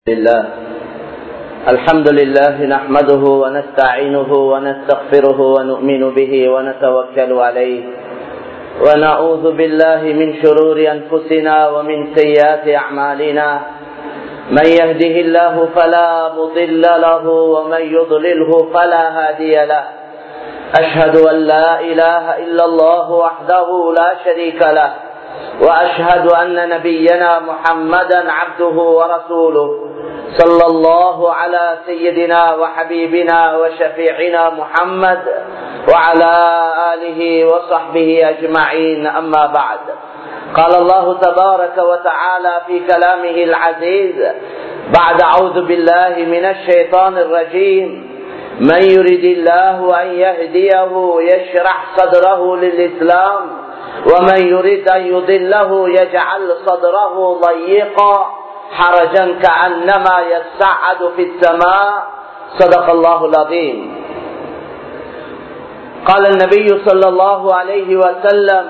لله الحمد لله نحمده ونستعينه ونستغفره ونؤمن به ونتوكل عليه ونعوذ بالله من شرور أنفسنا ومن سيئات أعمالنا من يهده الله فلا مضل له ومن يضلله فلا هادي له أشهد أن لا إله إلا الله وحده لا شريك له وأشهد أن نبينا محمدا عبده ورسوله صلى الله على سيدنا وحبيبنا وشفيعنا محمد وعلى آله وصحبه أجمعين أما بعد قال الله تبارك وتعالى في كلامه العزيز بعد أعوذ بالله من الشيطان الرجيم من يريد الله أن يهديه يشرح صدره للإسلام ومن يريد أن يضله يجعل صدره ضيقا حرجا كأنما يسعد في السماء صدق الله العظيم قال النبي صلى الله عليه وسلم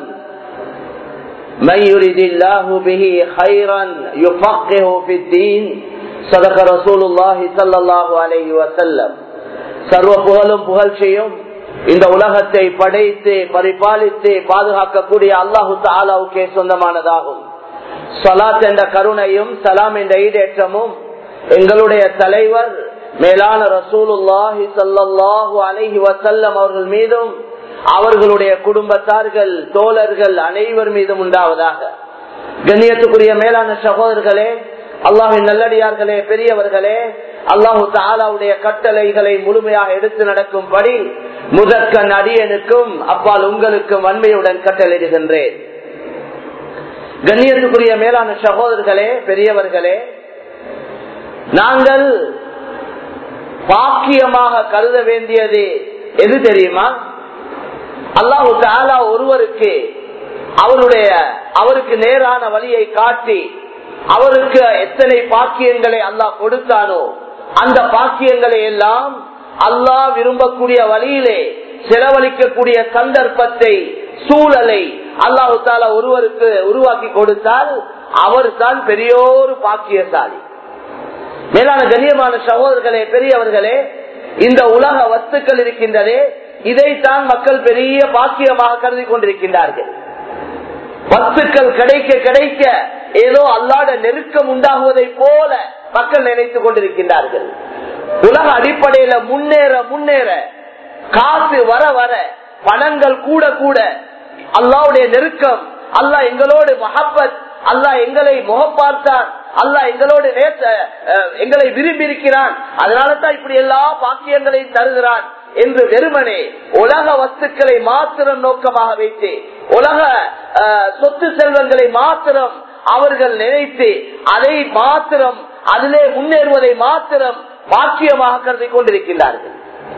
من يريد الله به خيرا يفقه في الدين صدق رسول الله صلى الله عليه وسلم சர்வ புகழும் புகழ்ச்சியும் இந்த உலகத்தை படைத்து பரிபாலித்து பாதுகாக்கக்கூடிய அல்லாஹு தாலாவுக்கே சொந்தமானதாகும் சலாத் என்ற கருணையும் சலாம் என்ற ஈடேற்றமும் எங்களுடைய தலைவர் மேலான ரசூலுல்லாஹி சல்லாஹூ அலஹி வசல்லம் அவர்கள் மீதும் அவர்களுடைய குடும்பத்தார்கள் தோழர்கள் அனைவர் மீதும் உண்டாவதாக கண்ணியத்துக்குரிய மேலான சகோதரர்களே அல்லாஹின் நல்லடியார்களே பெரியவர்களே அல்லாஹு தாலாவுடைய கட்டளைகளை முழுமையாக எடுத்து நடக்கும்படி முதற்கண் அடியனுக்கும் அப்பால் உங்களுக்கும் வன்மையுடன் கட்டளையிடுகின்றேன் கண்ணியத்துக்குரிய மேலான சகோதரர்களே பெரியவர்களே நாங்கள் பாக்கியமாக கருத வேண்டியது எது தெரியுமா அல்லாஹு தாலா ஒருவருக்கு அவருடைய அவருக்கு நேரான வழியை காட்டி அவருக்கு எத்தனை பாக்கியங்களை அல்லாஹ் கொடுத்தானோ அந்த பாக்கியங்களை எல்லாம் அல்லாஹ் விரும்பக்கூடிய வழியிலே செலவழிக்கக்கூடிய சந்தர்ப்பத்தை சூழலை அல்லாஹு தாலா ஒருவருக்கு உருவாக்கி கொடுத்தால் அவர் தான் பெரியோரு பாக்கியசாலி மேலான கண்ணியமான சகோதரர்களே பெரியவர்களே இந்த உலக வஸ்துக்கள் இருக்கின்றதே இதைத்தான் மக்கள் பெரிய பாக்கியமாக கருதி கொண்டிருக்கின்றார்கள் வஸ்துக்கள் கிடைக்க கிடைக்க ஏதோ அல்லாட நெருக்கம் உண்டாகுவதை போல மக்கள் நினைத்துக் கொண்டிருக்கின்றார்கள் உலக அடிப்படையில முன்னேற முன்னேற காசு வர வர பணங்கள் கூட கூட அல்லாவுடைய நெருக்கம் அல்லாஹ் எங்களோடு மஹப்பத் அல்லாஹ் எங்களை முகம் பார்த்தான் அல்லாஹ் எங்களோடு நேச எங்களை விரும்பி இருக்கிறான் அதனால தான் இப்படி எல்லா பாக்கியங்களையும் தருகிறான் என்று வெறுமனே உலக வஸ்துக்களை மாத்திரம் நோக்கமாக வைத்து உலக சொத்து செல்வங்களை மாத்திரம் அவர்கள் நினைத்து அதை மாத்திரம் அதிலே முன்னேறுவதை மாத்திரம் பாக்கியமாக கருதி கொண்டிருக்கின்றார்கள்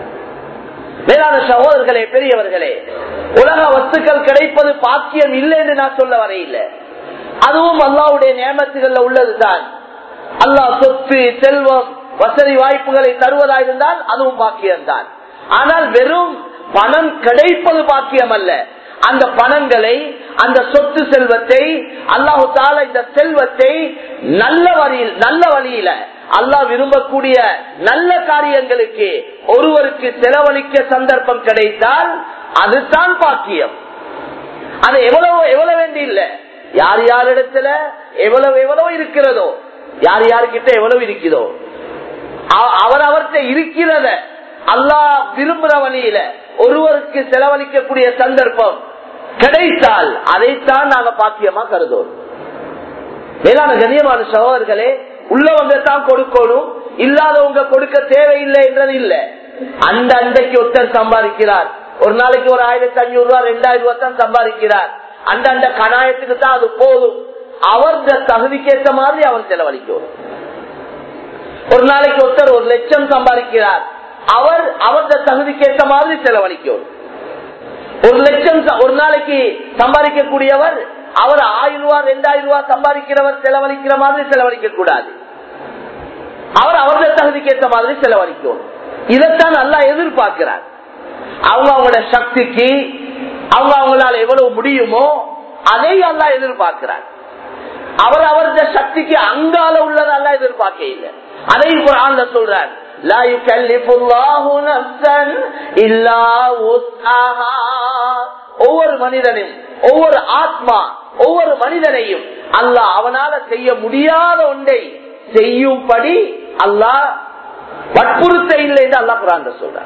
மேலான சகோதரர்களே பெரியவர்களே உலக வஸ்துக்கள் கிடைப்பது பாக்கியம் இல்லை என்று நான் சொல்ல வரையில்லை அதுவும் அல்லாவுடைய நியமத்துகள்ல உள்ளதுதான் அல்லாஹ் சொத்து செல்வம் வசதி வாய்ப்புகளை தருவதா இருந்தால் அதுவும் பாக்கியம்தான் ஆனால் வெறும் பணம் கிடைப்பது பாக்கியம் அல்ல அந்த பணங்களை அந்த சொத்து செல்வத்தை அல்லாஹு தால இந்த செல்வத்தை நல்ல வழியில் நல்ல வழியில அல்லாஹ் விரும்பக்கூடிய நல்ல காரியங்களுக்கு ஒருவருக்கு செலவழிக்க சந்தர்ப்பம் கிடைத்தால் அதுதான் பாக்கியம் அது எவ்வளவு எவ்வளவு வேண்டி இல்லை யார் யாரிடத்துல எவ்வளவு எவ்வளவு இருக்கிறதோ யார் யாருக்கிட்ட எவ்வளவு இருக்கிறதோ அவர் அவர்கிட்ட இருக்கிறத அல்லாஹ் விரும்புற வழியில ஒருவருக்கு செலவழிக்கக்கூடிய சந்தர்ப்பம் கிடைத்தால் அதைத்தான் நாங்க பாக்கியமா கருதோம் மேலான கண்ணியமான சகோதரர்களே உள்ளவங்க தான் கொடுக்கணும் இல்லாதவங்க கொடுக்க தேவையில்லை என்றது இல்ல அந்த அண்டைக்கு ஒருத்தர் சம்பாதிக்கிறார் ஒரு நாளைக்கு ஒரு ஆயிரத்தி அஞ்சூறு ரூபாய் ரெண்டாயிரம் ரூபாய் தான் சம்பாதிக்கிறார் அந்த அந்த கணாயத்துக்கு தான் அது போதும் அவர் தகுதிக்கேற்ற மாதிரி அவர் செலவழிக்கும் ஒரு நாளைக்கு ஒருத்தர் ஒரு லட்சம் சம்பாதிக்கிறார் அவர் அவரது தகுதிக்கேற்ற மாதிரி செலவழிக்கும் ஒரு லட்சம் ஒரு நாளைக்கு சம்பாதிக்கக்கூடியவர் அவர் ஆயிரம் ரூபாய் ரெண்டாயிரம் ரூபாய் சம்பாதிக்கிறவர் செலவழிக்கிற மாதிரி செலவழிக்க கூடாது அவர் அவரது தகுதிக்கேற்ற மாதிரி செலவழிக்கும் இதைத்தான் நல்லா எதிர்பார்க்கிறார் அவங்க அவங்களோட சக்திக்கு அவங்க அவங்களால எவ்வளவு முடியுமோ அதை அல்லா எதிர்பார்க்கிறார் அவர் அவரது சக்திக்கு அங்கால உள்ளதல்ல எதிர்பார்க்க இல்லை அதையும் குரான்ல சொல்றார் لا يكلف الله نفسا إلا وسعها ஒவ்வொரு மனிதனும் ஒவ்வொரு ஆத்மா ஒவ்வொரு மனிதனையும் அல்லாஹ் அவனால செய்ய முடியாத ஒன்றை செய்யும்படி அல்லாஹ் வற்புறுத்த இல்லை என்று அல்லாஹ் குரான் சொல்றார்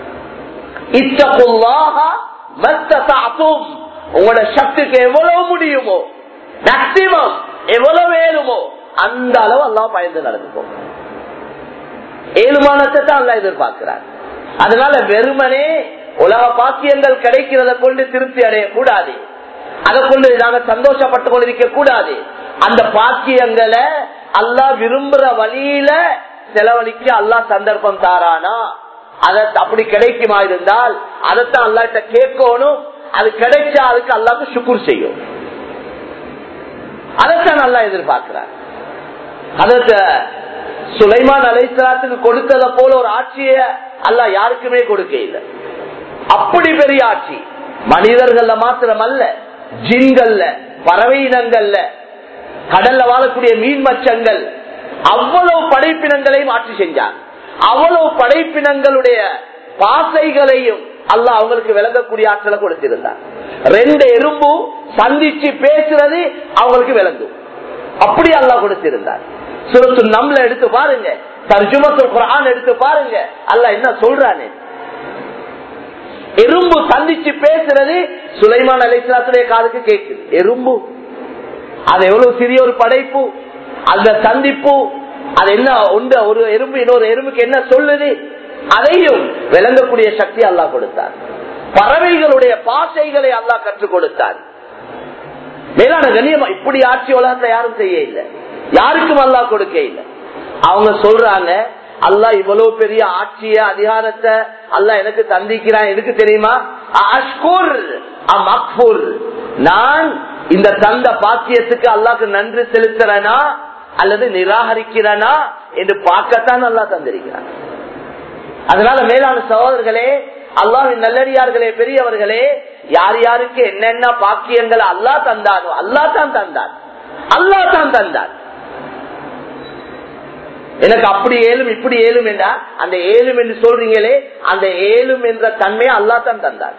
உங்களோட சக்திக்கு எவ்வளவு முடியுமோ மேக்சிமம் எவ்வளவு வேணுமோ அந்த அளவு எல்லாம் பயந்து நடந்துக்கும் ஏழுமானத்தை தான் அல்ல எதிர்பார்க்கிறார் அதனால வெறுமனே உலக பாக்கியங்கள் கிடைக்கிறத கொண்டு திருப்தி அடையக்கூடாது அதை கொண்டு நாங்க சந்தோஷப்பட்டு கொண்டிருக்க கூடாது அந்த பாக்கியங்களை அல்லா விரும்புற வழியில செலவழிக்க அல்லா சந்தர்ப்பம் தாரானா அதை அப்படி கிடைக்குமா இருந்தால் அதைத்தான் அல்லாட்ட கேட்கணும் அது கிடைச்சா அதுக்கு அல்லாக்கு சுக்குர் செய்யும் அதைத்தான் நல்லா எதிர்பார்க்கிறார் அதற்கு சுலைமான் அலைசலாத்துக்கு கொடுத்தத போல ஒரு ஆட்சிய அல்ல யாருக்குமே கொடுக்க இல்லை அப்படி பெரிய ஆட்சி மனிதர்கள்ல மாத்திரம் அல்ல ஜின்கள்ல பறவை இனங்கள்ல கடல்ல வாழக்கூடிய மீன் மச்சங்கள் அவ்வளவு படைப்பினங்களையும் ஆட்சி செஞ்சார் அவ்வளவு படைப்பினங்களுடைய பாசைகளையும் அல்ல அவங்களுக்கு விளங்கக்கூடிய ஆற்றலை கொடுத்திருந்தார் ரெண்டு எறும்பு சந்திச்சு பேசுறது அவங்களுக்கு விளங்கும் அப்படி அல்லா கொடுத்திருந்தார் சுரத்து நம்மள எடுத்து பாருங்க தர்ஜுமத்து குரான் எடுத்து பாருங்க அல்ல என்ன சொல்றானே எறும்பு சந்திச்சு பேசுறது சுலைமான் அலிஸ்லாத்துடைய காதுக்கு கேட்குது எறும்பு அது எவ்வளவு சிறிய ஒரு படைப்பு அந்த சந்திப்பு அது என்ன ஒன்று ஒரு எறும்பு இன்னொரு எறும்புக்கு என்ன சொல்லுது அதையும் விளங்கக்கூடிய சக்தி அல்லா கொடுத்தார் பறவைகளுடைய பாசைகளை அல்லா கற்றுக் கொடுத்தார் மேலான கண்ணியமா இப்படி ஆட்சி உலகத்தை யாரும் செய்ய இல்லை யாருக்கும் அல்லா கொடுக்க இல்லை அவங்க சொல்றாங்க அல்லா இவ்வளவு பெரிய ஆட்சிய அதிகாரத்தை அல்லா எனக்கு தந்திக்கிறான் எனக்கு தெரியுமா அஷ்குர் அக்புர் நான் இந்த தந்த பாக்கியத்துக்கு அல்லாக்கு நன்றி செலுத்துறனா அல்லது நிராகரிக்கிறனா என்று பார்க்கத்தான் அல்லா தந்திருக்கிறான் அதனால மேலான சகோதரர்களே அல்லாவின் நல்லடியார்களே பெரியவர்களே யார் யாருக்கு என்னென்ன பாக்கியங்கள் அல்லா தந்தானோ அல்லா தான் தந்தான் அல்லா தான் தந்தான் எனக்கு அப்படி ஏழும் இப்படி ஏழும் என்றா அந்த ஏழும் என்று சொல்றீங்களே அந்த ஏழும் என்ற தன்மையை அல்லா தான் தந்தார்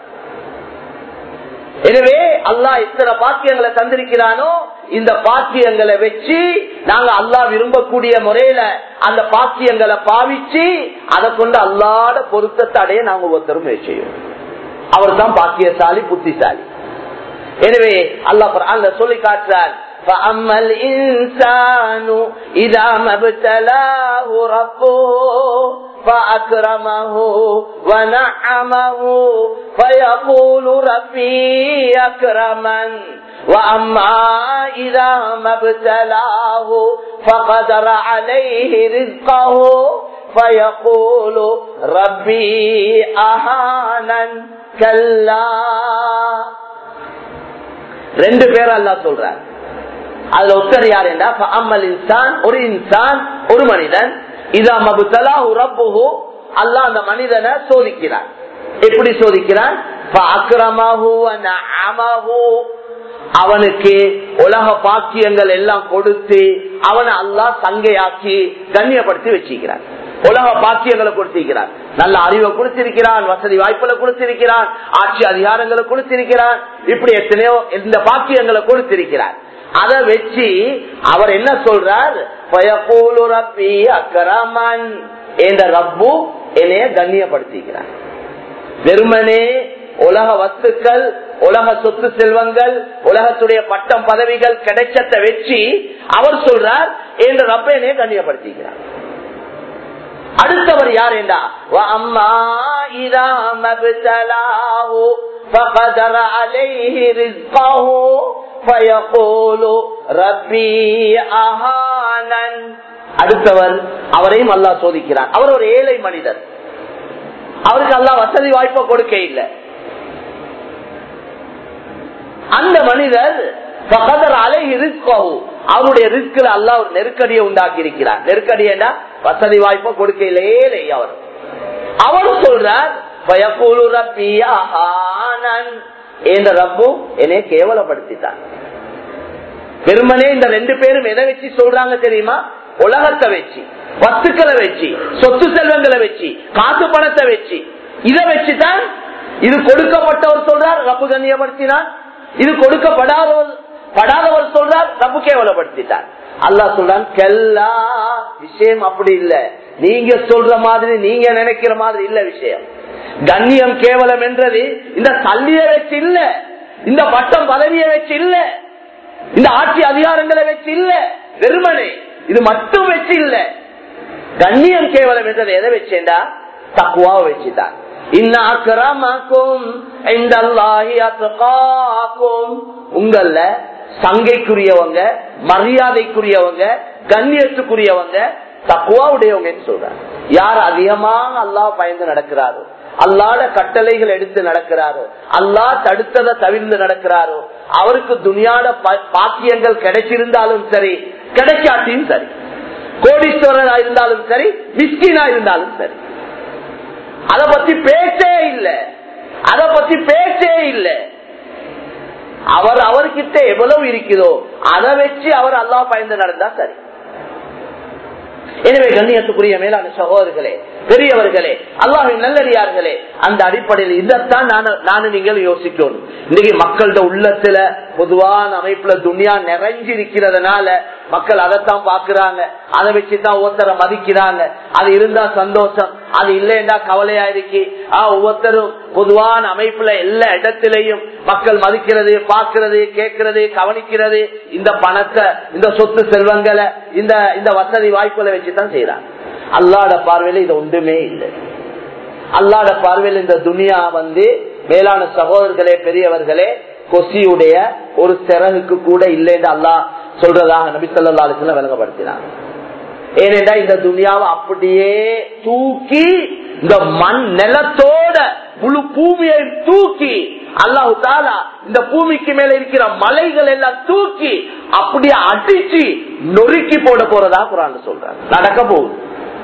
எனவே அல்லாஹ் இத்தனை பாக்கியங்களை தந்திருக்கிறானோ இந்த பாக்கியங்களை வச்சு நாங்க அல்லாஹ் விரும்பக்கூடிய முறையில அந்த பாக்கியங்களை பாவிச்சு அதை கொண்டு அல்லாட பொருத்தத்தை அடைய நாங்க ஒருத்தரும் செய்யும் அவர் தான் பாக்கியசாலி புத்திசாலி எனவே அல்லாஹ் சொல்லி காட்டுறார் فأما الإنسان إذا ما ابتلاه ربه فأكرمه ونعمه فيقول ربي أكرمن وأما إذا ما ابتلاه فقدر عليه رزقه فيقول ربي أهانا كلا ரெண்டு பேர் அல்லா சொல்றார் அதுல ஒத்தர் யார் என்றா அம்மல் இன்சான் ஒரு இன்சான் ஒரு மனிதன் இதா மபுத்தலா உறப்புஹு அல்லா அந்த மனிதனை சோதிக்கிறான் எப்படி சோதிக்கிறான் அவனுக்கு உலக பாக்கியங்கள் எல்லாம் கொடுத்து அவனை அல்லா சங்கையாக்கி கண்ணியப்படுத்தி வச்சிருக்கிறான் உலக பாக்கியங்களை கொடுத்திருக்கிறான் நல்ல அறிவை கொடுத்திருக்கிறான் வசதி வாய்ப்புகளை கொடுத்திருக்கிறான் ஆட்சி அதிகாரங்களை கொடுத்திருக்கிறான் இப்படி எத்தனையோ இந்த பாக்கியங்களை கொடுத்திருக்கிறார் அதை வச்சு அவர் என்ன சொல்றார் அக்கரமன் என்ற ரப்பு என்னைய கண்ணியப்படுத்திக்கிறார் வெறுமனே உலக வஸ்துக்கள் உலக சொத்து செல்வங்கள் உலகத்துடைய பட்டம் பதவிகள் கிடைச்சத்தை வச்சு அவர் சொல்றார் என்ற ரப்ப என்னைய கண்ணியப்படுத்திக்கிறார் அடுத்தவர் யார் என்றா அம்மா இதா மபுத்தலாஹு فقدر عليه رزقه فيقول ربي أهانا அடுத்தவர் அவரையும் அல்லாஹ் சோதிக்கிறார் அவர் ஒரு ஏழை மனிதர் அவருக்கு அல்லாஹ் வசதி வாய்ப்பை கொடுக்க இல்லை அந்த மனிதர் அலை அவருடைய ரிஸ்கில் அல்ல ஒரு நெருக்கடியை உண்டாக்கி இருக்கிறார் நெருக்கடியா வசதி வாய்ப்பை கொடுக்க இல்லையே அவர் அவர் சொல்றார் என்ற ரப்பு என்னைய கேவலப்படுத்திட்டான் வெறுமனே இந்த ரெண்டு பேரும் எதை வச்சு சொல்றாங்க தெரியுமா உலகத்தை வச்சு வத்துக்களை வச்சு சொத்து செல்வங்களை வச்சு காசு பணத்தை வச்சு இதை வச்சுதான் இது கொடுக்கப்பட்டவர் சொல்றார் ரப்பு கண்ணியப்படுத்தினார் இது கொடுக்கப்படாதவர் படாதவர் சொல்றார் ரப்பு கேவலப்படுத்திட்டார் அல்லாஹ் சொல்றான் கெல்லா விஷயம் அப்படி இல்ல நீங்க சொல்ற மாதிரி நீங்க நினைக்கிற மாதிரி இல்ல விஷயம் கண்ணியம் கேவலம் என்றது இந்த சல்லியை வச்சு இல்ல இந்த பட்டம் பதவியை வச்சு இல்ல இந்த ஆட்சி அதிகாரங்களை வச்சு இல்ல வெறுமனே இது மட்டும் வச்சு இல்ல கண்ணியம் கேவலம் என்றது எதை வச்சேண்டா தக்குவா வச்சுதான் உங்கள சங்கைக்குரியவங்க மரியாதைக்குரியவங்க கண்ணியத்துக்குரியவங்க தக்குவாவுடையவங்க சொல்றாங்க யார் அதிகமாக அல்லா பயந்து நடக்கிறாரோ அல்லாட கட்டளைகள் எடுத்து நடக்கிறாரோ அல்லா தடுத்ததை தவிர்த்து நடக்கிறாரோ அவருக்கு துணியாட பாக்கியங்கள் கிடைச்சிருந்தாலும் சரி கிடைக்காட்டியும் சரி கோடீஸ்வரனா இருந்தாலும் சரி மிஸ்கினா இருந்தாலும் சரி அத பத்தி பேச்சே இல்ல அத பத்தி பேச்சே இல்ல அவர் அவர்கிட்ட எவ்வளவு இருக்குதோ அதை வச்சு அவர் அல்லா பயந்து நடந்தா சரி எனவே கண்ணியத்துக்குரிய மேலான சகோதரர்களே பெரியவர்களே அல்லாஹின் நல்லடியார்களே அந்த அடிப்படையில் இதைத்தான் நானும் நீங்கள் யோசிக்கணும் இன்னைக்கு மக்களோட உள்ளத்துல பொதுவான அமைப்புல துணியா நிறைஞ்சிருக்கிறதுனால மக்கள் அதைத்தான் பாக்குறாங்க அதை வச்சுதான் ஒருத்தரை மதிக்கிறாங்க அது இருந்தா சந்தோஷம் அது இல்லைன்னா கவலையா இருக்கு ஒவ்வொருத்தரும் பொதுவான அமைப்புல எல்லா இடத்திலையும் மக்கள் மதிக்கிறது பாக்குறது கேட்கறது கவனிக்கிறது இந்த பணத்தை இந்த சொத்து செல்வங்களை இந்த இந்த வசதி வாய்ப்புகளை வச்சுதான் செய்யறாங்க அல்லாட பார்வையில இது ஒன்றுமே இல்லை அல்லாட பார்வையில் இந்த துனியா வந்து மேலான சகோதரர்களே பெரியவர்களே கொசியுடைய ஒரு சிறகுக்கு கூட இல்லைன்னு அல்லா சொல்றதாக நபி சொல்லா அலிஸ்லாம் விளங்கப்படுத்தினாங்க ஏனென்றா இந்த துனியாவை அப்படியே தூக்கி இந்த மண் நிலத்தோட முழு பூமியை தூக்கி அல்லாஹு தாலா இந்த பூமிக்கு மேல இருக்கிற மலைகள் எல்லாம் தூக்கி அப்படியே அடிச்சு நொறுக்கி போட போறதா குரான் சொல்றாங்க நடக்க போகுது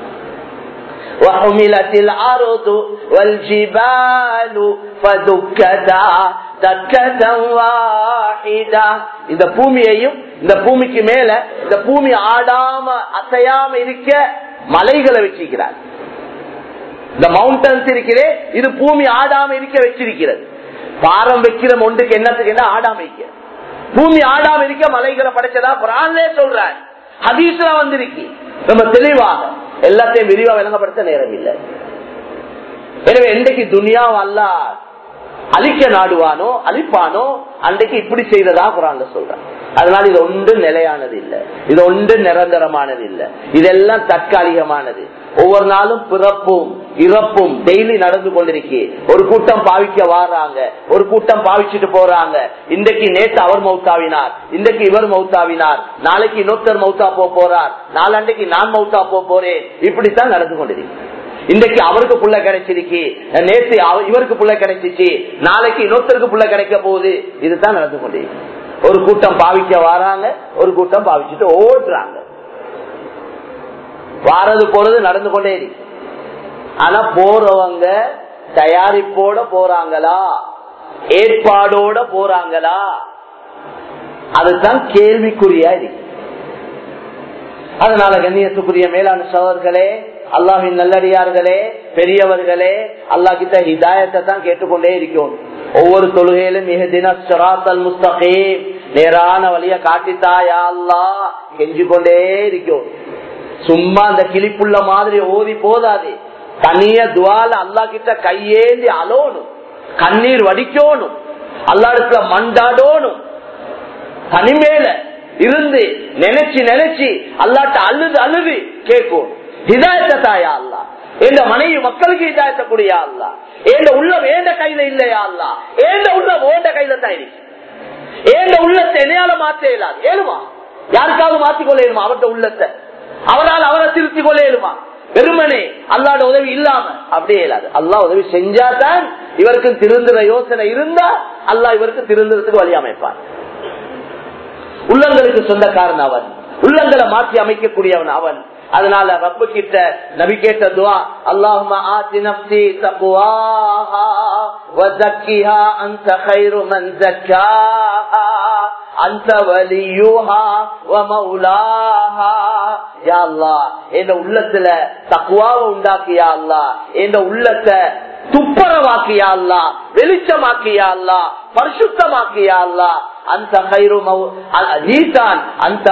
وحملت الأرض والجبال فدكتا دكة واحدة இந்த பூமியையும் இந்த பூமிக்கு மேல இந்த பூமி ஆடாம அசையாம இருக்க மலைகளை வச்சிருக்கிறார் இந்த மவுண்டன்ஸ் இருக்கிறே இது பூமி ஆடாம இருக்க வச்சிருக்கிறது பாரம் வைக்கிற ஒன்றுக்கு என்னத்துக்கு என்ன ஆடாம வைக்க பூமி ஆடாம இருக்க மலைகளை படைச்சதா குரான்லே சொல்றார் ஹதீஸ்ல வந்திருக்கு நம்ம தெளிவாக எல்லாத்தையும் விரிவா விளங்கப்படுத்த நேரம் இல்லை எனவே இன்றைக்கு துனியாவை அல்ல அழிக்க நாடுவானோ அழிப்பானோ அன்றைக்கு இப்படி செய்ததா குரான்ல சொல்றான் அதனால இது ஒன்று நிலையானது இல்ல இது ஒன்று நிரந்தரமானது இல்ல இதெல்லாம் தற்காலிகமானது ஒவ்வொரு நாளும் பிறப்பும் இறப்பும் டெய்லி நடந்து கொண்டிருக்கு ஒரு கூட்டம் பாவிக்க வாடுறாங்க ஒரு கூட்டம் பாவிச்சுட்டு போறாங்க இன்றைக்கு நேற்று அவர் மௌத்தாவினார் இன்றைக்கு இவர் மௌத்தாவினார் நாளைக்கு இன்னொருத்தர் மௌத்தா போ போறார் நாளன்றைக்கு நான் மௌத்தா போ போறேன் இப்படித்தான் நடந்து கொண்டிருக்கு இன்றைக்கு அவருக்கு புள்ள கிடைச்சிருக்கு நேற்று இவருக்கு புள்ள கிடைச்சிச்சு நாளைக்கு இன்னொருத்தருக்கு புள்ள கிடைக்க போகுது இதுதான் நடந்து கொண்டிருக்கு ஒரு கூட்டம் பாவிக்க வராங்க ஒரு கூட்டம் பாவிச்சுட்டு ஓடுறாங்க வாரது போறது நடந்து கொண்டே இருக்கு ஆனா போறவங்க தயாரிப்போட போறாங்களா ஏற்பாடோட போறாங்களா அதுதான் கேள்விக்குறியா இருக்கு அதனால கண்ணியத்துக்குரிய மேலான சோதர்களே அல்லாஹின் நல்லடியார்களே பெரியவர்களே அல்லா கிட்ட ஹிதாயத்தை தான் கேட்டுக்கொண்டே இருக்கும் ஒவ்வொரு தொழுகையிலும் மிக தின சுராத்தல் முஸ்தகீம் நேரான வழிய காட்டித்தாயா அல்லா கெஞ்சு கொண்டே இருக்கும் சும்மா அந்த கிளிப்புள்ள மாதிரி ஓதி போதாது தனிய துவால அல்லா கிட்ட கையேந்தி அலோணும் கண்ணீர் வடிக்கணும் அல்லாடத்துல மண்டாடோணும் தனிமேல இருந்து நினைச்சு நினைச்சு அல்லாட்ட அழுது அழுது கேட்கணும் ஹிதாயத்தை தாயா அல்லா எந்த மனைவி மக்களுக்கு ஹிதாயத்தை கூடியா அல்லா ஏந்த உள்ளம் ஏந்த கையில இல்லையா அல்லா ஏந்த உள்ளம் ஓண்ட கையில தான் இருக்கு ஏந்த உள்ளத்தை என்னையால மாத்த இயலாது ஏழுமா யாருக்காவது மாத்திக்கொள்ள இயலுமா அவர்கிட்ட உள்ளத்தை அவரால் அவரை திருத்திக் கொள்ள இயலுமா வெறுமனே அல்லாட உதவி இல்லாம அப்படியே இயலாது அல்லா உதவி செஞ்சாதான் இவருக்கு திருந்துற யோசனை இருந்தா அல்லா இவருக்கு திருந்துறதுக்கு வழி அமைப்பார் உள்ளங்களுக்கு சொந்தக்காரன் அவன் உள்ளங்களை மாற்றி அமைக்கக்கூடியவன் அவன் அதனால ரப்பு கிட்ட நபி கேட்ட துவா அல்லாஹும ஆத்தி நப்சி தக்குவாஹா வஸக்கிஹா அன்த கைரு மன் ஸக்காஹா அந்த வலியுஹா வ மௌலாஹா யா அல்லாஹ் என் உள்ளத்துல தக்குவாவை உண்டாக்கியா அல்லாஹ் என் உள்ளத்தை துப்பரவாக்கியா அல்லா வெளிச்சமாக்கியா அல்லா பரிசுத்தமாக்கியா அல்லா அந்த நீதான் அந்த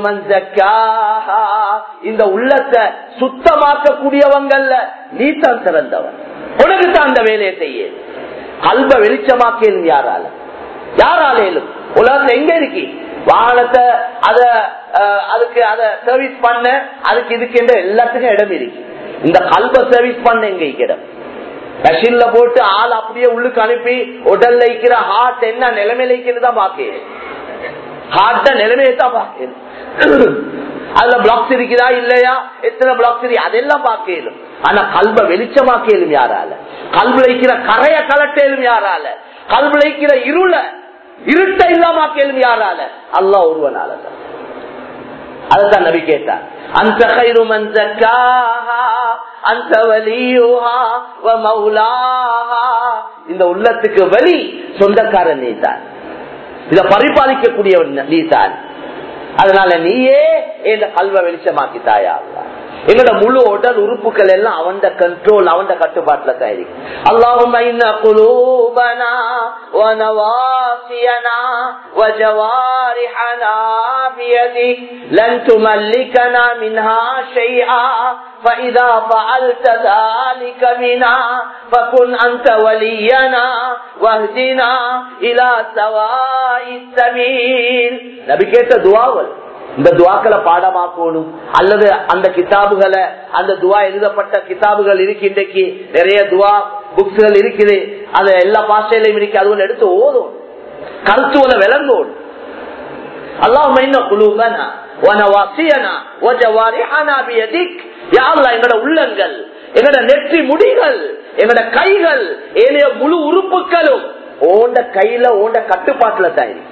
இந்த உள்ளத்தை சுத்தமாக்க கூடியவங்கல்ல நீதான் சிறந்தவன் உனக்கு தான் அந்த வேலையை செய்ய கல்வ வெளிச்சமாக்கலும் யாரால யாராலேலும் உலகத்துல எங்க இருக்கு வாகனத்தை அத அதுக்கு அத சர்வீஸ் பண்ண அதுக்கு இதுக்கு என்ற எல்லாத்துக்கும் இடம் இருக்கு இந்த கல்வ சர்வீஸ் பண்ண எங்க இடம் மெஷின்ல போட்டு ஆள் அப்படியே உள்ளுக்கு அனுப்பி உடல்ல இருக்கிற ஹார்ட் என்ன நிலைமையில இருக்கிறது தான் பாக்கிறேன் ஹார்ட்ட நிலைமையை தான் பாக்கிறேன் அதுல பிளாக்ஸ் இருக்குதா இல்லையா எத்தனை பிளாக்ஸ் இருக்கு அதெல்லாம் பார்க்கலும் ஆனா கல்வ வெளிச்சமாக்கலும் யாரால கல்வில இருக்கிற கரைய கலட்டேலும் யாரால கல்வில இருக்கிற இருள இருட்ட இல்லாமக்கலும் யாரால அல்லா ஒருவனால தான் அதுதான் நபி கேட்டார் அந்த கைரு அந்த இந்த உள்ளத்துக்கு வலி சொந்தக்காரன் நீதான் இத பரிபாலிக்கக்கூடியவன் நீதான் அதனால நீயே இந்த கல்வ வெளிச்சமாக்கி தாயா எங்களோட முழு உடல் உறுப்புகள் எல்லாம் அவன் கண்ட்ரோல் அவன் கட்டுப்பாட்டுல தான் இருக்கு அல்லாஹும் قلوبنا ونواصينا وجوارحنا بيدك لن تملكنا منها شيئا فإذا فعلت ذلك بنا فكن أنت ولينا واهدنا إلى سواء السبيل نبي كيف دعاول இந்த துவாக்களை பாடமாக்கணும் அல்லது அந்த கிதாபுகளை அந்த துவா எழுதப்பட்ட கிதாபுகள் இருக்கு இன்றைக்கு நிறைய துவா புக்ஸ்கள் இருக்குது அது எல்லா பாஷையிலையும் இருக்கு அது எடுத்து ஓதும் கருத்துவல விளங்கோடும் எங்கட உள்ளங்கள் எங்கட நெற்றி முடிகள் எங்கட கைகள் ஏனைய முழு உறுப்புகளும் ஓண்ட கையில ஓண்ட கட்டுப்பாட்டுல தான் இருக்கு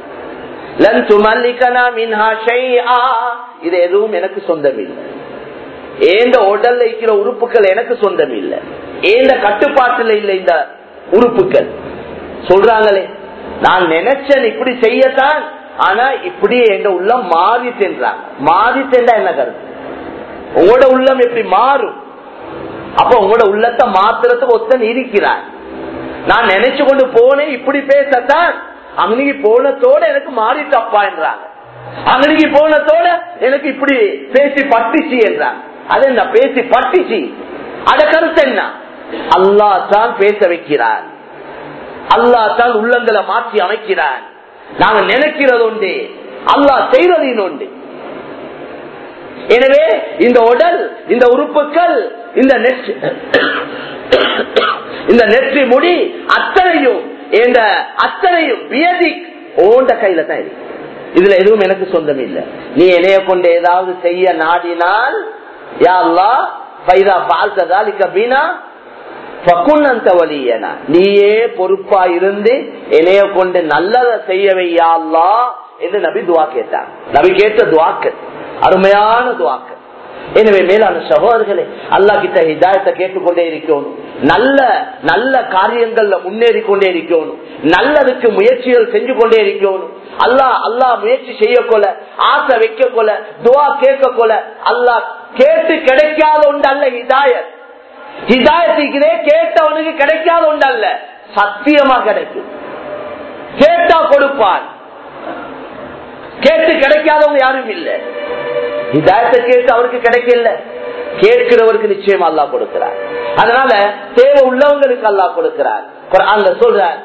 இது எதுவும் எனக்கு சொந்தம் இல்லை ஏந்த உடல்ல இருக்கிற உறுப்புகள் எனக்கு சொந்தம் இல்லை ஏந்த கட்டுப்பாட்டுல இல்லை இந்த உறுப்புகள் சொல்றாங்களே நான் நினைச்சேன் இப்படி செய்யத்தான் ஆனா இப்படியே எங்க உள்ளம் மாறி சென்றாங்க மாறி சென்றா என்ன கருத்து உங்களோட உள்ளம் எப்படி மாறும் அப்ப உங்களோட உள்ளத்தை மாத்துறதுக்கு ஒத்தன் இருக்கிறார் நான் நினைச்சு கொண்டு போனேன் இப்படி பேசத்தான் அங்கனைக்கு போனத்தோட எனக்கு மாறி தப்பா என்றாங்க அங்கனைக்கு போனத்தோட எனக்கு இப்படி பேசி பட்டிச்சு என்றாங்க அது என்ன பேசி பட்டிச்சு அத கருத்து என்ன அல்லா தான் பேச வைக்கிறார் அல்லா தான் உள்ளங்களை மாற்றி அமைக்கிறார் நாங்க நினைக்கிறது உண்டு அல்லா செய்யறதின் உண்டு எனவே இந்த உடல் இந்த உறுப்புகள் இந்த நெற்றி இந்த நெற்றி முடி அத்தனையும் இந்த அத்தனையும் வியதி ஓண்ட கையில தான் இருக்கு இதுல எதுவும் எனக்கு சொந்தம் இல்லை நீ என்னைய கொண்டு ஏதாவது செய்ய நாடினால் யாழ்லா பைதா பார்த்ததாலிக்க பீனா நீயே பொறுப்பா இருந்து என்னைய கொண்டு நல்லதை செய்ய வையாள்லா என்று நபி துவா கேட்டார் நபி கேட்ட துவாக்கள் அருமையான துவாக்கள் எனவே மேலான சகோதரர்களே அல்லா கிட்ட ஹிதாயத்தை கேட்டுக்கொண்டே இருக்கணும் நல்ல நல்ல காரியங்கள்ல முன்னேறி கொண்டே இருக்கணும் நல்லதுக்கு முயற்சிகள் செஞ்சு கொண்டே இருக்கணும் அல்லா அல்லா முயற்சி செய்ய கொல ஆசை வைக்க கொல துவா கேட்க கொல அல்லா கேட்டு கிடைக்காத ஒன்று அல்ல ஹிதாயத் ஹிதாயத்திக்கிறே கேட்டவனுக்கு கிடைக்காத ஒன்று அல்ல சத்தியமா கிடைக்கும் கேட்டா கொடுப்பான் கேட்டு கிடைக்காதவங்க யாரும் இல்லை இதாயத்தை கேட்டு அவருக்கு கிடைக்கல கேட்கிறவருக்கு நிச்சயம் அல்லா கொடுக்கிறார் அதனால தேவை உள்ளவங்களுக்கு அல்லா கொடுக்கிறார் குரான்ல சொல்றார்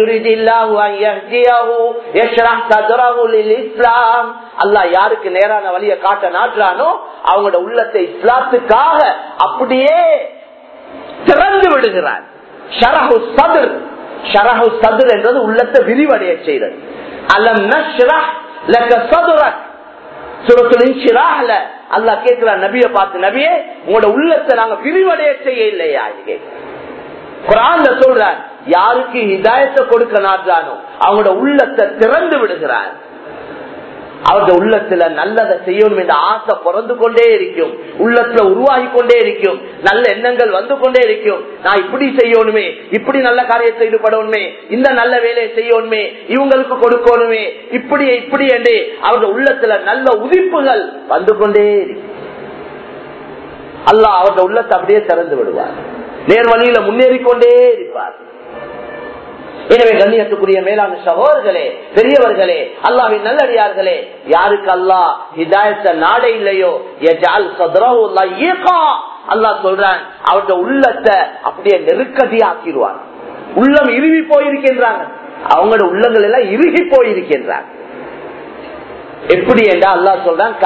அல்லாஹ் யாருக்கு நேரான வழியை காட்ட நாட்டுறானோ அவங்களோட உள்ளத்தை இஸ்லாத்துக்காக அப்படியே திறந்து விடுகிறார் ஷரஹு சதுர் ஷரஹு சதுர் என்றது உள்ளத்தை விரிவடைய செய்தது அலம் நஷ்ரஹ் லக சதுரக் அல்லா கேட்கிறார் நபிய பார்த்து நபியே உங்களோட உள்ளத்தை நாங்க விரிவடைய செய்ய இல்லையா குரான்ல சொல்றார் யாருக்கு ஹிதாயத்தை கொடுக்க நாட்டானோ அவங்களோட உள்ளத்தை திறந்து விடுகிறார் அவருடைய உள்ளத்துல நல்லதை செய்யணும் என்ற ஆசை பிறந்து கொண்டே இருக்கும் உள்ளத்துல உருவாகி கொண்டே இருக்கும் நல்ல எண்ணங்கள் வந்து கொண்டே இருக்கும் நான் இப்படி செய்யணுமே இப்படி நல்ல காரியத்தை ஈடுபடணுமே இந்த நல்ல வேலையை செய்யணுமே இவங்களுக்கு கொடுக்கணுமே இப்படி இப்படி என்று அவருடைய உள்ளத்துல நல்ல உதிப்புகள் வந்து கொண்டே இருக்கும் அல்லாஹ் அவருடைய உள்ளத்தை அப்படியே திறந்து விடுவார் நேர் வழியில முன்னேறி கொண்டே இருப்பார் எனவே கண்ணியத்துக்குரிய மேலான சகோதரர்களே பெரியவர்களே அல்லாவின் நல்லடியார்களே யாருக்கு அல்லாஹ் ஹிதாயத்த நாடே இல்லையோ அல்லாஹ் சொல்றான் அவருடைய உள்ளத்தை அப்படியே நெருக்கடியா ஆக்கிடுவான் உள்ளம் இறுகி போயிருக்கின்றாங்க அவங்களோட உள்ளங்கள் எல்லாம் இறுகி போயிருக்கின்றாங்க எப்படி என்றா அல்லாஹ்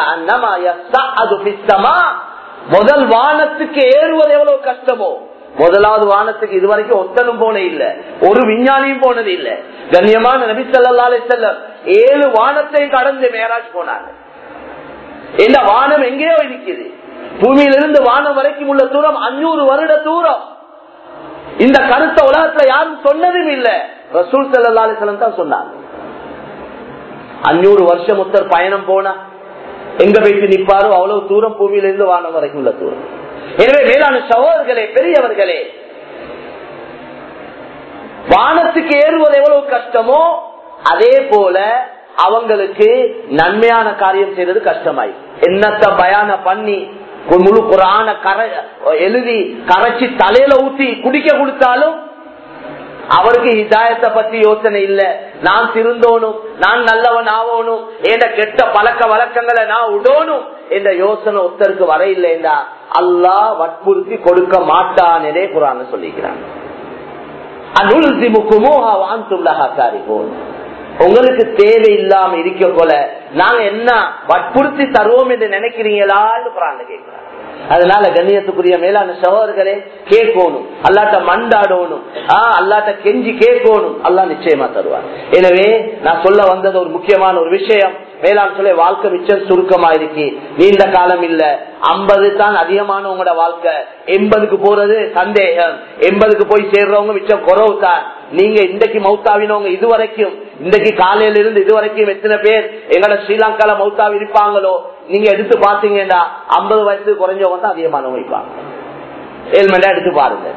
சொல்றான் முதல் வானத்துக்கு ஏறுவது எவ்வளவு கஷ்டமோ முதலாவது வானத்துக்கு இதுவரைக்கும் ஒத்தனும் போன இல்ல ஒரு விஞ்ஞானியும் போனது இல்ல கண்ணியமான நபி சொல்லி செல்லம் ஏழு வானத்தையும் கடந்து மேராஜ் போனாங்க இந்த வானம் எங்கேயோ இருக்குது பூமியிலிருந்து வானம் வரைக்கும் உள்ள தூரம் அஞ்சூறு வருட தூரம் இந்த கருத்த உலகத்துல யாரும் சொன்னதும் இல்ல ரசூல் சல்லா அலிஸ்லம் தான் சொன்னாங்க அஞ்சூறு வருஷம் ஒருத்தர் பயணம் போனா எங்க போயிட்டு நிப்பாரோ அவ்வளவு தூரம் பூமியிலிருந்து வானம் வரைக்கும் உள்ள தூரம் எனவே மேலான சகோதரர்களே பெரியவர்களே வானத்துக்கு ஏறுவது எவ்வளவு கஷ்டமோ அதே போல அவங்களுக்கு நன்மையான காரியம் செய்யறது கஷ்டமாய் என்னத்த பயான பண்ணி முழு குரான கரை எழுதி கரைச்சி தலையில ஊத்தி குடிக்க கொடுத்தாலும் அவருக்கு ஹிதாயத்தை பத்தி யோசனை இல்ல நான் திருந்தோனும் நான் நல்லவன் ஆகணும் என்ற கெட்ட பழக்க வழக்கங்களை நான் உடணும் என்ற யோசனை ஒருத்தருக்கு வர இல்லைண்டா அல்லாஹ் வற்புறுத்தி கொடுக்க மாட்டானே குரான் சொல்லிக்கிறான் உங்களுக்கு தேவை இல்லாம இருக்க போல நாங்க என்ன வற்புறுத்தி தருவோம் என்று நினைக்கிறீங்களான்னு குரான் கேட்கிறான் அதனால கண்ணியத்துக்குரிய மேலான சகோதரர்களே கேட்கணும் அல்லாட்ட மண்டாடணும் ஆஹ் அல்லாட்ட கெஞ்சி கேட்கணும் அல்லா நிச்சயமா தருவார் எனவே நான் சொல்ல வந்தது ஒரு முக்கியமான ஒரு விஷயம் மேலாண் சொல்ல வாழ்க்கை மிச்சம் சுருக்கமா இருக்கு நீண்ட காலம் இல்ல ஐம்பது தான் அதிகமான உங்களோட வாழ்க்கை எண்பதுக்கு போறது சந்தேகம் எண்பதுக்கு போய் சேர்றவங்க மிச்சம் குறவு தான் நீங்க இன்றைக்கு மௌத்தாவினவங்க இதுவரைக்கும் இன்றைக்கு காலையில இருந்து இதுவரைக்கும் எத்தனை பேர் எங்களோட ஸ்ரீலங்கால மௌத்தாவி இருப்பாங்களோ நீங்க எடுத்து பாத்தீங்கன்னா ஐம்பது வயசுக்கு குறைஞ்சவங்க தான் அதிகமானவங்க இருப்பாங்க ஹெல்மெண்டா எடுத்து பாருங்க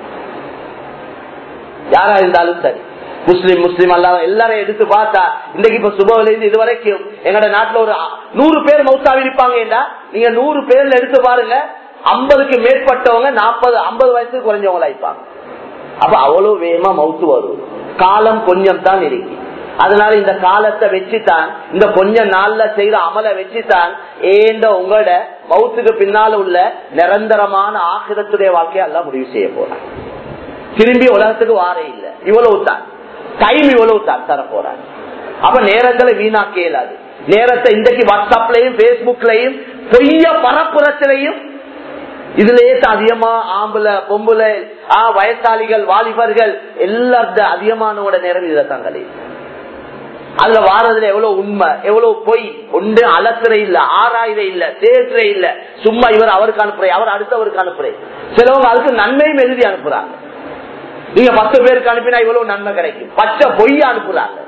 யாரா இருந்தாலும் சரி முஸ்லீம் முஸ்லீம் அல்லாத எல்லாரும் எடுத்து பார்த்தா இன்னைக்கு இப்ப சுபவில இருந்து இது வரைக்கும் எங்கட நாட்டுல ஒரு நூறு பேர் மௌத்தாவி இருப்பாங்க நீங்க நூறு பேர்ல எடுத்து பாருங்க ஐம்பதுக்கு மேற்பட்டவங்க நாற்பது ஐம்பது வயசுக்கு குறைஞ்சவங்களா இருப்பாங்க அப்ப அவ்வளவு வேகமா மவுத்து வரும் காலம் கொஞ்சம் தான் இருக்கு அதனால இந்த காலத்தை வச்சுதான் இந்த கொஞ்ச நாள்ல செய்யற அமலை வச்சுதான் ஏண்ட உங்களோட மவுத்துக்கு பின்னால உள்ள நிரந்தரமான ஆகிரத்துடைய வாழ்க்கையை எல்லாம் முடிவு செய்ய போறாங்க திரும்பி உலகத்துக்கு வாரே இல்லை இவ்வளவு தான் டைம் இவ்வளவு தான் தர போறாங்க அப்ப நேரங்களை வீணாக்க இயலாது நேரத்தை இன்றைக்கு வாட்ஸ்அப்லயும் பேஸ்புக்லயும் பொய்ய பரப்புறத்திலையும் இதுலயே அதிகமா ஆம்புல பொம்புல வயசாளிகள் வாலிபர்கள் எல்லாத்த அதிகமானோட நேரம் இதுல தான் கழியும் அதுல வாரதுல எவ்வளவு உண்மை எவ்வளவு பொய் ஒன்று அலசுற இல்ல ஆராயிர இல்ல தேற்ற இல்ல சும்மா இவர் அவருக்கு அனுப்புறேன் அவர் அடுத்தவருக்கு அனுப்புறேன் சிலவங்க அதுக்கு நன்மையும் எழுதி அனுப்புறாங்க நீங்க பத்து பேருக்கு அனுப்பினா இவ்வளவு நன்மை கிடைக்கும் பச்சை பொய் அனுப்புறாங்க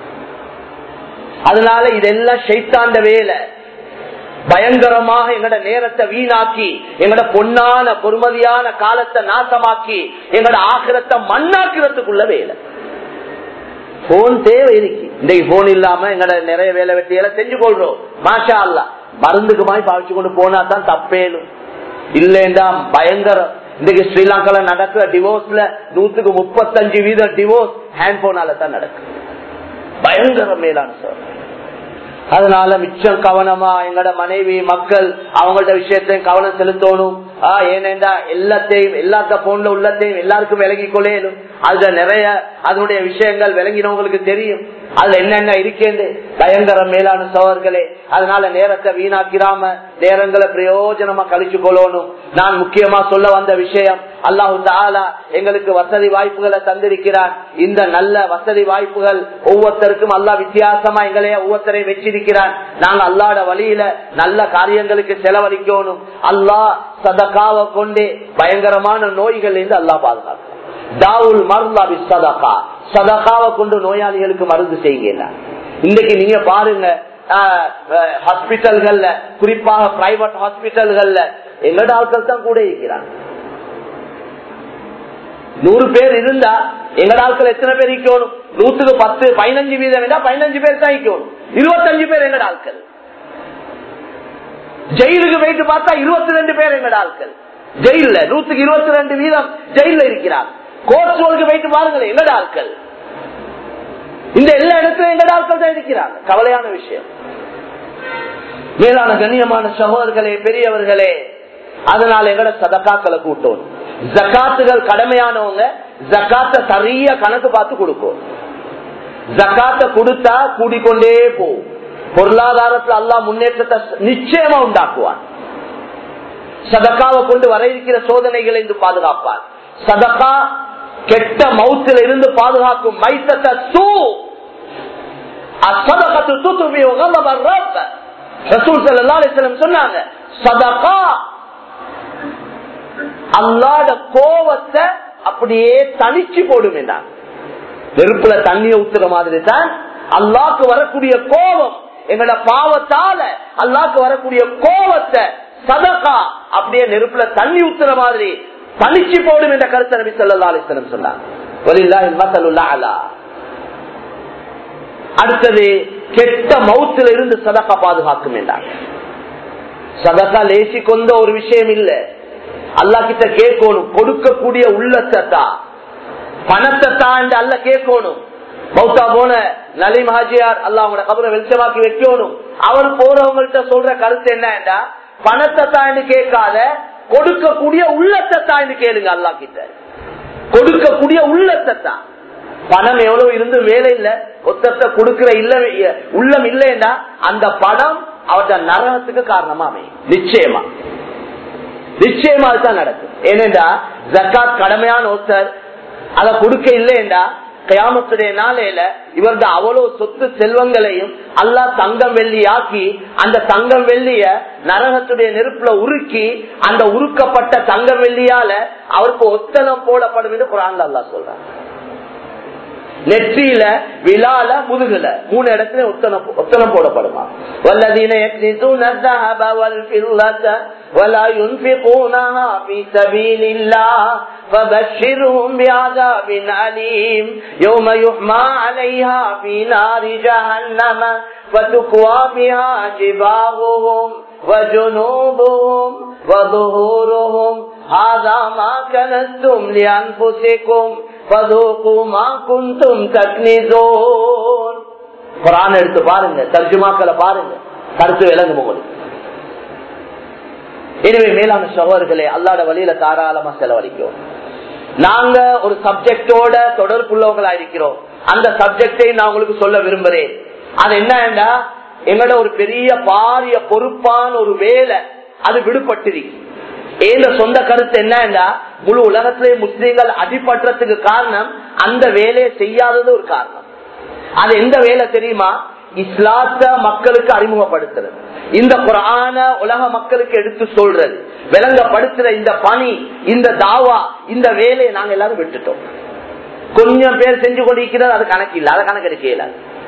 அதனால இதெல்லாம் ஷைத்தாண்ட வேலை பயங்கரமாக எங்கட நேரத்தை வீணாக்கி எங்கட பொன்னான பொறுமதியான காலத்தை நாசமாக்கி எங்கட ஆக்கிரத்தை மண்ணாக்கிறதுக்குள்ள வேலை போன் தேவை இருக்கு இன்றைக்கு போன் இல்லாம எங்கட நிறைய வேலை வெட்டியெல்லாம் செஞ்சு கொள்றோம் மாஷா அல்ல மருந்துக்கு மாதிரி பாவிச்சு கொண்டு போனா தான் தப்பேலும் இல்லேண்டா பயங்கரம் இன்னைக்கு ஸ்ரீலங்கால நடக்கிற டிவோர்ஸ்ல நூத்துக்கு முப்பத்தஞ்சு வீதம் டிவோர்ஸ் ஹேண்ட் போனால தான் நடக்கு பயங்கர மேலான சார் அதனால மிச்சம் கவனமா எங்கட மனைவி மக்கள் அவங்கள்ட்ட விஷயத்தையும் கவனம் செலுத்தணும் ஆஹ் ஏனென்றா எல்லாத்தையும் எல்லாத்த போன்ல உள்ளத்தையும் எல்லாருக்கும் விளங்கி கொள்ளேனும் அதுல நிறைய அதனுடைய விஷயங்கள் விளங்கினவங்களுக்கு தெரியும் அதுல என்னென்ன இருக்கேன்னு பயங்கர மேலான சோழர்களே அதனால நேரத்தை வீணாக்கிறாம நேரங்களை பிரயோஜனமா கழிச்சு கொள்ளணும் நான் முக்கியமா சொல்ல வந்த விஷயம் அல்லாஹு தாலா எங்களுக்கு வசதி வாய்ப்புகளை தந்திருக்கிறான் இந்த நல்ல வசதி வாய்ப்புகள் ஒவ்வொருத்தருக்கும் அல்லா வித்தியாசமா எங்களைய ஒவ்வொருத்தரையும் வச்சிருக்கிறான் நாங்க அல்லாட வழியில நல்ல காரியங்களுக்கு செலவழிக்கணும் அல்லாஹ் சதக்காவை கொண்டு பயங்கரமான நோய்கள் இருந்து அல்லா பாதுகாக்கும் தாவுல் மருந்தாபி சதகா சதகாவை கொண்டு நோயாளிகளுக்கு மருந்து செய்யுங்க இன்னைக்கு நீங்க பாருங்க ஹாஸ்பிட்டல்கள்ல குறிப்பாக பிரைவேட் ஹாஸ்பிட்டல்கள்ல எங்களோட ஆட்கள் தான் கூட இருக்கிறாங்க நூறு பேர் இருந்தா எங்கட ஆட்கள் எத்தனை பேர் இருக்கணும் நூத்துக்கு பத்து பதினஞ்சு வீதம் வேண்டா பதினஞ்சு பேர் தான் இருக்கணும் இருபத்தஞ்சு பேர் எங்கட ஆட்கள் ஜெயிலுக்கு போயிட்டு பார்த்தா இருபத்தி ரெண்டு பேர் எங்கட ஆட்கள் ஜெயில நூத்துக்கு இருபத்தி ரெண்டு வீதம் ஜெயில இருக்கிறார் கோர்ட்ஸோலுக்கு போயிட்டு பாருங்களேன் எங்கட ஆட்கள் இந்த எல்லா இடத்துலயும் எங்கட ஆட்கள் தான் இருக்கிறாங்க கவலையான விஷயம் மேலான கண்ணியமான சகோதரர்களே பெரியவர்களே அதனால எங்கட சதக்காக்களை கூட்டும் ஜக்காத்துகள் கடமையானவங்க ஜக்காத்த சரிய கணக்கு பார்த்து கொடுக்கும் ஜக்காத்த கொடுத்தா கூடிக்கொண்டே போகும் பொருளாதாரத்தில் அல்லா முன்னேற்றத்தை நிச்சயமா உண்டாக்குவான் சதக்காவை கொண்டு வர இருக்கிற சோதனைகளை இருந்து பாதுகாப்பார் சதக்கா கெட்ட மவுத்தில் இருந்து பாதுகாக்கும் மைத்தத்தை சூ அசதகத்து தூத்துவி ரசூல் சல்லா அலிஸ்லம் சொன்னாங்க சதகா அல்லாட கோவத்தை அப்படியே தனிச்சு போடும் என்றான் நெருப்புல தண்ணிய ஊத்துற மாதிரி தான் அல்லாக்கு வரக்கூடிய கோபம் எங்களோட பாவத்தால அல்லாக்கு வரக்கூடிய கோபத்தை சதகா அப்படியே நெருப்புல தண்ணி ஊத்துற மாதிரி தனிச்சு போடும் என்ற கருத்தை நபி சொல்லா அலிஸ்லம் சொன்னாங்க அடுத்தது கெட்ட மவுத்துல இருந்து சதக்கா பாதுகாக்கும் என்றாங்க சதக்கா லேசி கொண்ட ஒரு விஷயம் இல்ல அல்லா கிட்ட கேட்கணும் கொடுக்கக்கூடிய உள்ளத்தை தான் பணத்தை தான் அல்ல கேட்கணும் மௌத்தா போன நலீம் ஹாஜியார் அல்லா அவங்களோட கபரை வெளிச்சமாக்கி வைக்கணும் அவர் போறவங்கள்ட்ட சொல்ற கருத்து என்னடா பணத்தை தான் கேட்காத கொடுக்கக்கூடிய உள்ளத்தை தான் கேளுங்க அல்லா கிட்ட கொடுக்கக்கூடிய உள்ளத்தை தான் பணம் எவ்வளவு இருந்து வேலை இல்ல ஒத்தத்தை கொடுக்கிற இல்ல உள்ளம் இல்லைன்னா அந்த பணம் அவர்த நரகத்துக்கு காரணமா அமையும் நிச்சயமா நிச்சயமா அதுதான் நடக்கும் ஏனென்றா ஜக்காத் கடமையான ஒருத்தர் அதை கொடுக்க இல்லைண்டா கயாமத்துடைய நாளையில இவரது அவ்வளவு சொத்து செல்வங்களையும் அல்லா தங்கம் வெள்ளி ஆக்கி அந்த தங்கம் வெள்ளிய நரகத்துடைய நெருப்புல உருக்கி அந்த உருக்கப்பட்ட தங்கம் வெள்ளியால அவருக்கு ஒத்தனம் போடப்படும் என்று குரான் அல்லா சொல்றாங்க நெற்றியில விழால முதுகுல மூணு இடத்துல ஒத்தனம் ஒத்தனம் போடப்படுமா வல்லதீன ولا ينفقونها في سبيل الله فبشرهم بعذاب أليم يوم يحمى عليها في نار جهنم فتكوى بها جباههم وجنوبهم وظهورهم هذا ما كنتم لأنفسكم فذوقوا ما كنتم تكنزون குரான் எடுத்து பாருங்க தர்ஜுமாக்களை பாருங்க கருத்து விளங்கும் உங்களுக்கு எனவே மேலான சகோதரர்களே அல்லாட வழியில தாராளமா செலவழிக்கும் நாங்க ஒரு சப்ஜெக்டோட தொடர்புள்ளவங்களா இருக்கிறோம் அந்த சப்ஜெக்டை நான் உங்களுக்கு சொல்ல விரும்புறேன் அது என்னன்னா எங்களோட ஒரு பெரிய பாரிய பொறுப்பான ஒரு வேலை அது விடுபட்டிருக்கு ஏந்த சொந்த கருத்து என்னன்னா முழு உலகத்திலே முஸ்லீம்கள் அடிபற்றதுக்கு காரணம் அந்த வேலையை செய்யாதது ஒரு காரணம் அது எந்த வேலை தெரியுமா இஸ்லாத்த மக்களுக்கு அறிமுகப்படுத்துறது இந்த குரான உலக மக்களுக்கு எடுத்து சொல்றது விளங்கப்படுத்துற இந்த பணி இந்த தாவா இந்த வேலையை நாங்க எல்லாரும் விட்டுட்டோம் கொஞ்சம் பேர் செஞ்சு கொண்டிருக்கிறது அது கணக்கு இல்லை அதை கணக்கு எடுக்கல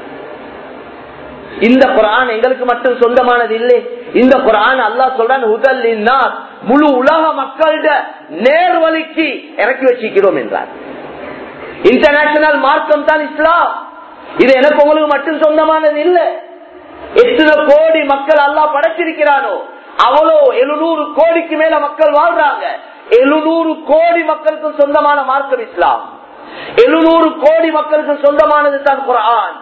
இந்த குரான் எங்களுக்கு மட்டும் சொந்தமானது இல்லை இந்த குரான் அல்லா சொல்றான் உதல் முழு உலக மக்களிட நேர்வழிக்கு இறக்கி வச்சிருக்கிறோம் என்றார் இன்டர்நேஷனல் மார்க்கம் தான் இஸ்லாம் இது எனக்கு உங்களுக்கு மட்டும் சொந்தமானது இல்ல எத்தனை கோடி மக்கள் அல்லா படைச்சிருக்கிறானோ அவ்வளோ எழுநூறு கோடிக்கு மேல மக்கள் வாழ்றாங்க எழுநூறு கோடி மக்களுக்கு சொந்தமான மார்க்கம் இஸ்லாம் எழுநூறு கோடி மக்களுக்கு சொந்தமானது தான் குரான்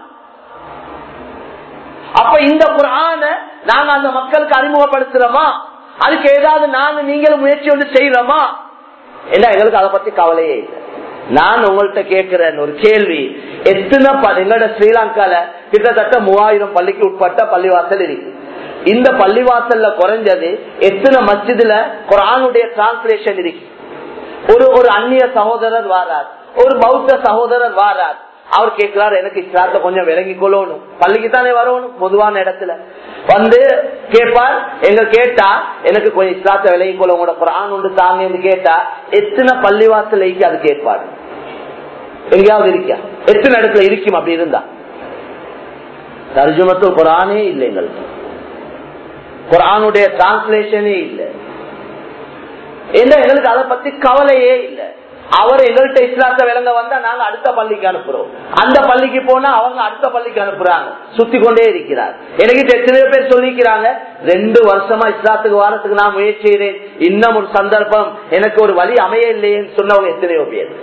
அப்ப இந்த குரான நாங்க அந்த மக்களுக்கு அறிமுகப்படுத்துறோமா அதுக்கு ஏதாவது நாங்க நீங்களும் முயற்சி வந்து செய்யறோமா என்ன எங்களுக்கு அதை பத்தி கவலையே இல்லை நான் உங்கள்கிட்ட கேட்கிறேன் ஒரு கேள்வி எத்தனை எங்களோட ஸ்ரீலங்கால கிட்டத்தட்ட மூவாயிரம் பள்ளிக்கு உட்பட்ட பள்ளிவாசல் இருக்கு இந்த பள்ளிவாசல்ல குறைஞ்சது எத்தனை மஸ்ஜிதுல குரானுடைய டிரான்ஸ்லேஷன் இருக்கு ஒரு ஒரு அந்நிய சகோதரர் வாரார் ஒரு பௌத்த சகோதரர் வாரார் அவர் கேட்கிறார் எனக்கு இஸ்லாத்த கொஞ்சம் விளங்கி கொள்ளணும் பள்ளிக்கு தானே வரணும் பொதுவான இடத்துல வந்து கேட்பார் எங்க கேட்டா எனக்கு கொஞ்சம் இஸ்லாத்த விலகி கொள்ள உங்களோட குரான் உண்டு தாங்க கேட்டா எத்தனை பள்ளிவாசல் அது கேட்பாரு எங்கேயாவது இருக்கா எத்தனை இடத்துல இருக்கும் அப்படி இருந்தா தர்ஜுமத்துல் குரானே இல்லை எங்களுக்கு குரானுடைய டிரான்ஸ்லேஷனே இல்லை என்ன எங்களுக்கு அதை பத்தி கவலையே இல்லை அவர் எங்கள்கிட்ட இஸ்லாத்தை விளங்க வந்தா நாங்க அடுத்த பள்ளிக்கு அனுப்புறோம் அந்த பள்ளிக்கு போனா அவங்க அடுத்த பள்ளிக்கு அனுப்புறாங்க சுத்தி கொண்டே இருக்கிறார் எனக்கு எத்தனையோ பேர் சொல்லிக்கிறாங்க ரெண்டு வருஷமா இஸ்லாத்துக்கு வாரத்துக்கு நான் முயற்சி செய்றேன் இன்னும் ஒரு சந்தர்ப்பம் எனக்கு ஒரு வழி அமைய இல்லையேன்னு சொன்னவங்க எத்தனையோ பேர்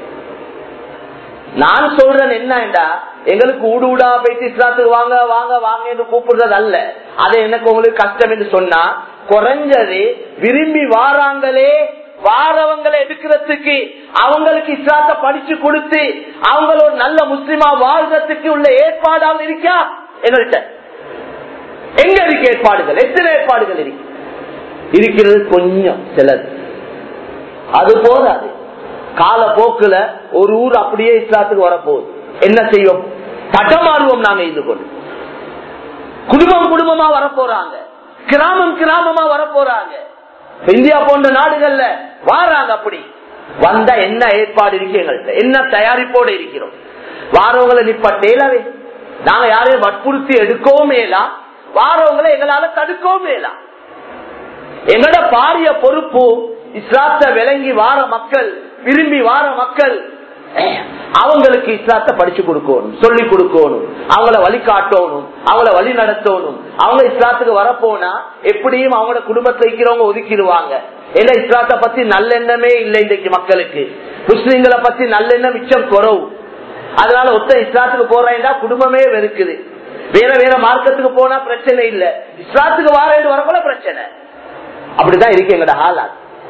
நான் சொல்றேன் என்னடா எங்களுக்கு ஊடு ஊடா போயிட்டு இஸ்லாத்துக்கு வாங்க வாங்க வாங்க என்று கூப்பிடுறது அல்ல அது எனக்கு உங்களுக்கு கஷ்டம் என்று சொன்னா குறைஞ்சது விரும்பி வாராங்களே வாரவங்களை எடுக்கிறதுக்கு அவங்களுக்கு இஸ்லாத்தை படிச்சு கொடுத்து அவங்கள ஒரு நல்ல முஸ்லிமா வாழ்றதுக்கு உள்ள ஏற்பாடாக இருக்கா எங்கள்கிட்ட எங்க இருக்கு ஏற்பாடுகள் எத்தனை ஏற்பாடுகள் இருக்கு இருக்கிறது கொஞ்சம் சிலர் அது போதாது காலப்போக்குல ஒரு ஊர் அப்படியே இஸ்லாத்துக்கு வரப்போகுது என்ன செய்வோம் தட்டமாறுவோம் நாங்க இது கொண்டு குடும்பம் குடும்பமா வரப்போறாங்க கிராமம் கிராமமா வரப்போறாங்க இந்தியா போன்ற நாடுகள்ல வாராங்க அப்படி வந்தா என்ன ஏற்பாடு இருக்கு எங்கள்கிட்ட என்ன தயாரிப்போட இருக்கிறோம் வாரவங்களை நிப்பட்டேலவே நாங்க யாரையும் வற்புறுத்தி எடுக்கவும் மேலாம் வாரவங்களை எங்களால தடுக்கவும் மேலாம் எங்களோட பாரிய பொறுப்பு இஸ்லாத்தை விளங்கி வார மக்கள் விரும்பி வார மக்கள் அவங்களுக்கு இஸ்லாத்தை படிச்சு கொடுக்கணும் சொல்லி கொடுக்கணும் அவங்கள வழிகாட்டணும் அவங்கள வழி நடத்தணும் அவங்க இஸ்லாத்துக்கு வரப்போனா எப்படியும் அவங்களோட குடும்பத்துல இருக்கிறவங்க ஒதுக்கிடுவாங்க ஏன்னா இஸ்லாத்தை பத்தி நல்லெண்ணமே இல்லை இன்றைக்கு மக்களுக்கு முஸ்லிம்களை பத்தி நல்லெண்ணம் மிச்சம் குறவு அதனால ஒத்த இஸ்லாத்துக்கு போறேன்டா குடும்பமே வெறுக்குது வேற வேற மார்க்கத்துக்கு போனா பிரச்சனை இல்ல இஸ்லாத்துக்கு வாரேன்னு வரக்குள்ள பிரச்சனை அப்படிதான் இருக்கு எங்கட ஹாலாத்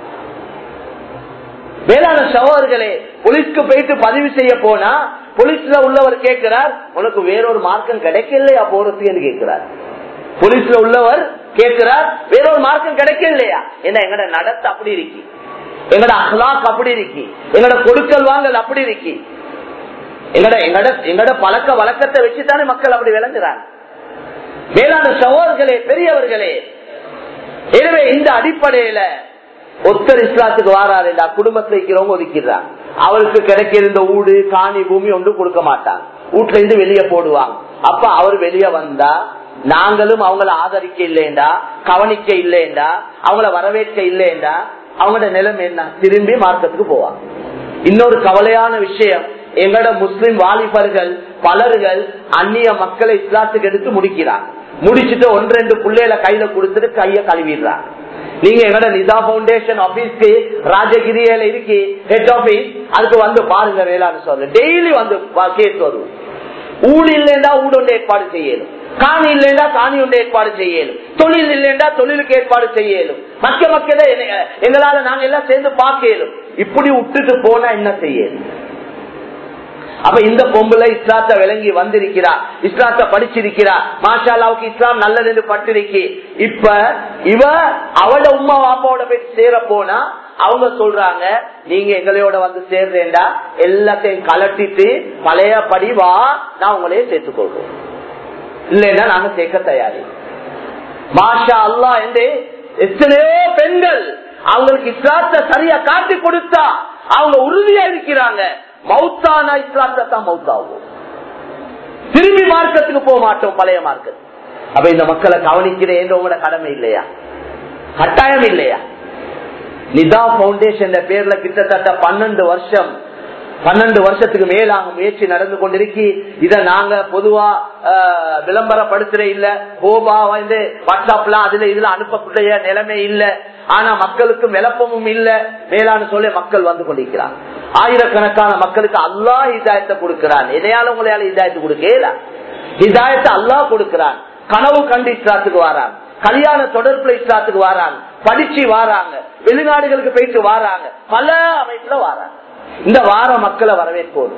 வேளாண் சகோதரர்களே போலீஸ்க்கு போயிட்டு பதிவு செய்ய போனா போலீஸ்ல உள்ளவர் கேட்கிறார் உனக்கு வேறொரு மார்க்கம் கிடைக்கலையா போறதுக்கு கேட்கிறார் போலீஸ்ல உள்ளவர் கேட்கிறார் வேறொரு மார்க்கம் கிடைக்கலையா என்ன எங்கட நடத்த அப்படி இருக்கு எங்கட அஹ்லாக் அப்படி இருக்கு எங்கட கொடுக்கல் வாங்கல் அப்படி இருக்கு எங்கட எங்கட எங்கட பழக்க வழக்கத்தை வச்சுதானே மக்கள் அப்படி விளங்குறாங்க வேளாண் சகோதரர்களே பெரியவர்களே எனவே இந்த அடிப்படையில ஒத்தர் இஸ்லாத்துக்கு வாராருடா குடும்பத்தில் இருக்கிறவங்க ஒதுக்கிறாங்க அவருக்கு கிடைக்கிற இந்த ஊடு காணி பூமி ஒன்றும் கொடுக்க மாட்டாங்க வீட்டுல இருந்து வெளியே போடுவாங்க அப்ப அவர் வெளியே வந்தா நாங்களும் அவங்கள ஆதரிக்க இல்லைண்டா கவனிக்க இல்லைண்டா அவங்கள வரவேற்க இல்லைண்டா அவங்களோட நிலைமை என்ன திரும்பி மார்க்கத்துக்கு போவாங்க இன்னொரு கவலையான விஷயம் எங்களோட முஸ்லிம் வாலிபர்கள் பலர்கள் அந்நிய மக்களை இஸ்லாத்துக்கு எடுத்து முடிக்கிறாங்க முடிச்சுட்டு ஒன்று ரெண்டு பிள்ளைகளை கையில கொடுத்துட்டு கைய கழுவிடுறாங்க நீங்க எங்கட நிதா பவுண்டேஷன் ஆபீஸ்க்கு ராஜகிரியில இருக்கு ஹெட் ஆபீஸ் அதுக்கு வந்து பாருங்க வேளாண் சொல்ல டெய்லி வந்து கேஸ் வரும் ஊடு இல்லைண்டா ஊடு ஒன்று ஏற்பாடு செய்யணும் காணி இல்லைண்டா காணி ஒன்று ஏற்பாடு செய்யணும் தொழில் இல்லைண்டா தொழிலுக்கு ஏற்பாடு செய்யணும் மக்க மக்கள எங்களால நாங்க எல்லாம் சேர்ந்து பார்க்கலும் இப்படி விட்டுட்டு போனா என்ன செய்யணும் அப்ப இந்த பொம்பளை இஸ்லாத்தை விளங்கி வந்திருக்கிறா இஸ்லாத்தை படிச்சிருக்கிறா மாஷாலாவுக்கு இஸ்லாம் நல்லது என்று பட்டிருக்கு இப்ப இவ அவட உமா பாப்பாவோட போய் சேர போனா அவங்க சொல்றாங்க நீங்க எங்களையோட வந்து சேர்றேன்டா எல்லாத்தையும் கலட்டிட்டு பழைய படி வா நான் உங்களையே சேர்த்துக்கொள்றோம் இல்லைன்னா நாங்க சேர்க்க தயாரி மாஷா அல்லா என்று எத்தனையோ பெண்கள் அவங்களுக்கு இஸ்லாத்தை சரியா காட்டி கொடுத்தா அவங்க உறுதியா இருக்கிறாங்க மௌத்தானா இஸ்லாத்தை தான் மௌத்தாகும் திரும்பி மார்க்கத்துக்கு போக மாட்டோம் பழைய மார்க்கத்து அப்ப இந்த மக்களை கவனிக்கிறேன் உங்களோட கடமை இல்லையா கட்டாயம் இல்லையா நிதா பவுண்டேஷன் பேர்ல கிட்டத்தட்ட பன்னெண்டு வருஷம் பன்னெண்டு வருஷத்துக்கு மேலாக முயற்சி நடந்து கொண்டிருக்கு இத நாங்க பொதுவா விளம்பரப்படுத்துற இல்ல கோபா வந்து வாட்ஸ்அப்ல அதுல இதுல அனுப்பக்கூடிய நிலைமை இல்ல ஆனா மக்களுக்கு விளப்பமும் இல்ல மேலான சொல்ல மக்கள் வந்து கொண்டிருக்கிறார் ஆயிரக்கணக்கான மக்களுக்கு அல்லா இதாயத்தை கொடுக்கிறான் எதையால உங்களையால இதாயத்தை கொடுக்கல இதாயத்தை அல்லா கொடுக்கிறான் கனவு கண்டு இஸ்லாத்துக்கு வாரான் கல்யாண தொடர்புல இஸ்லாத்துக்கு வாராங்க படிச்சு வாராங்க வெளிநாடுகளுக்கு போயிட்டு வாராங்க பல அமைப்புல வாராங்க இந்த வார மக்களை வரவேற்போம்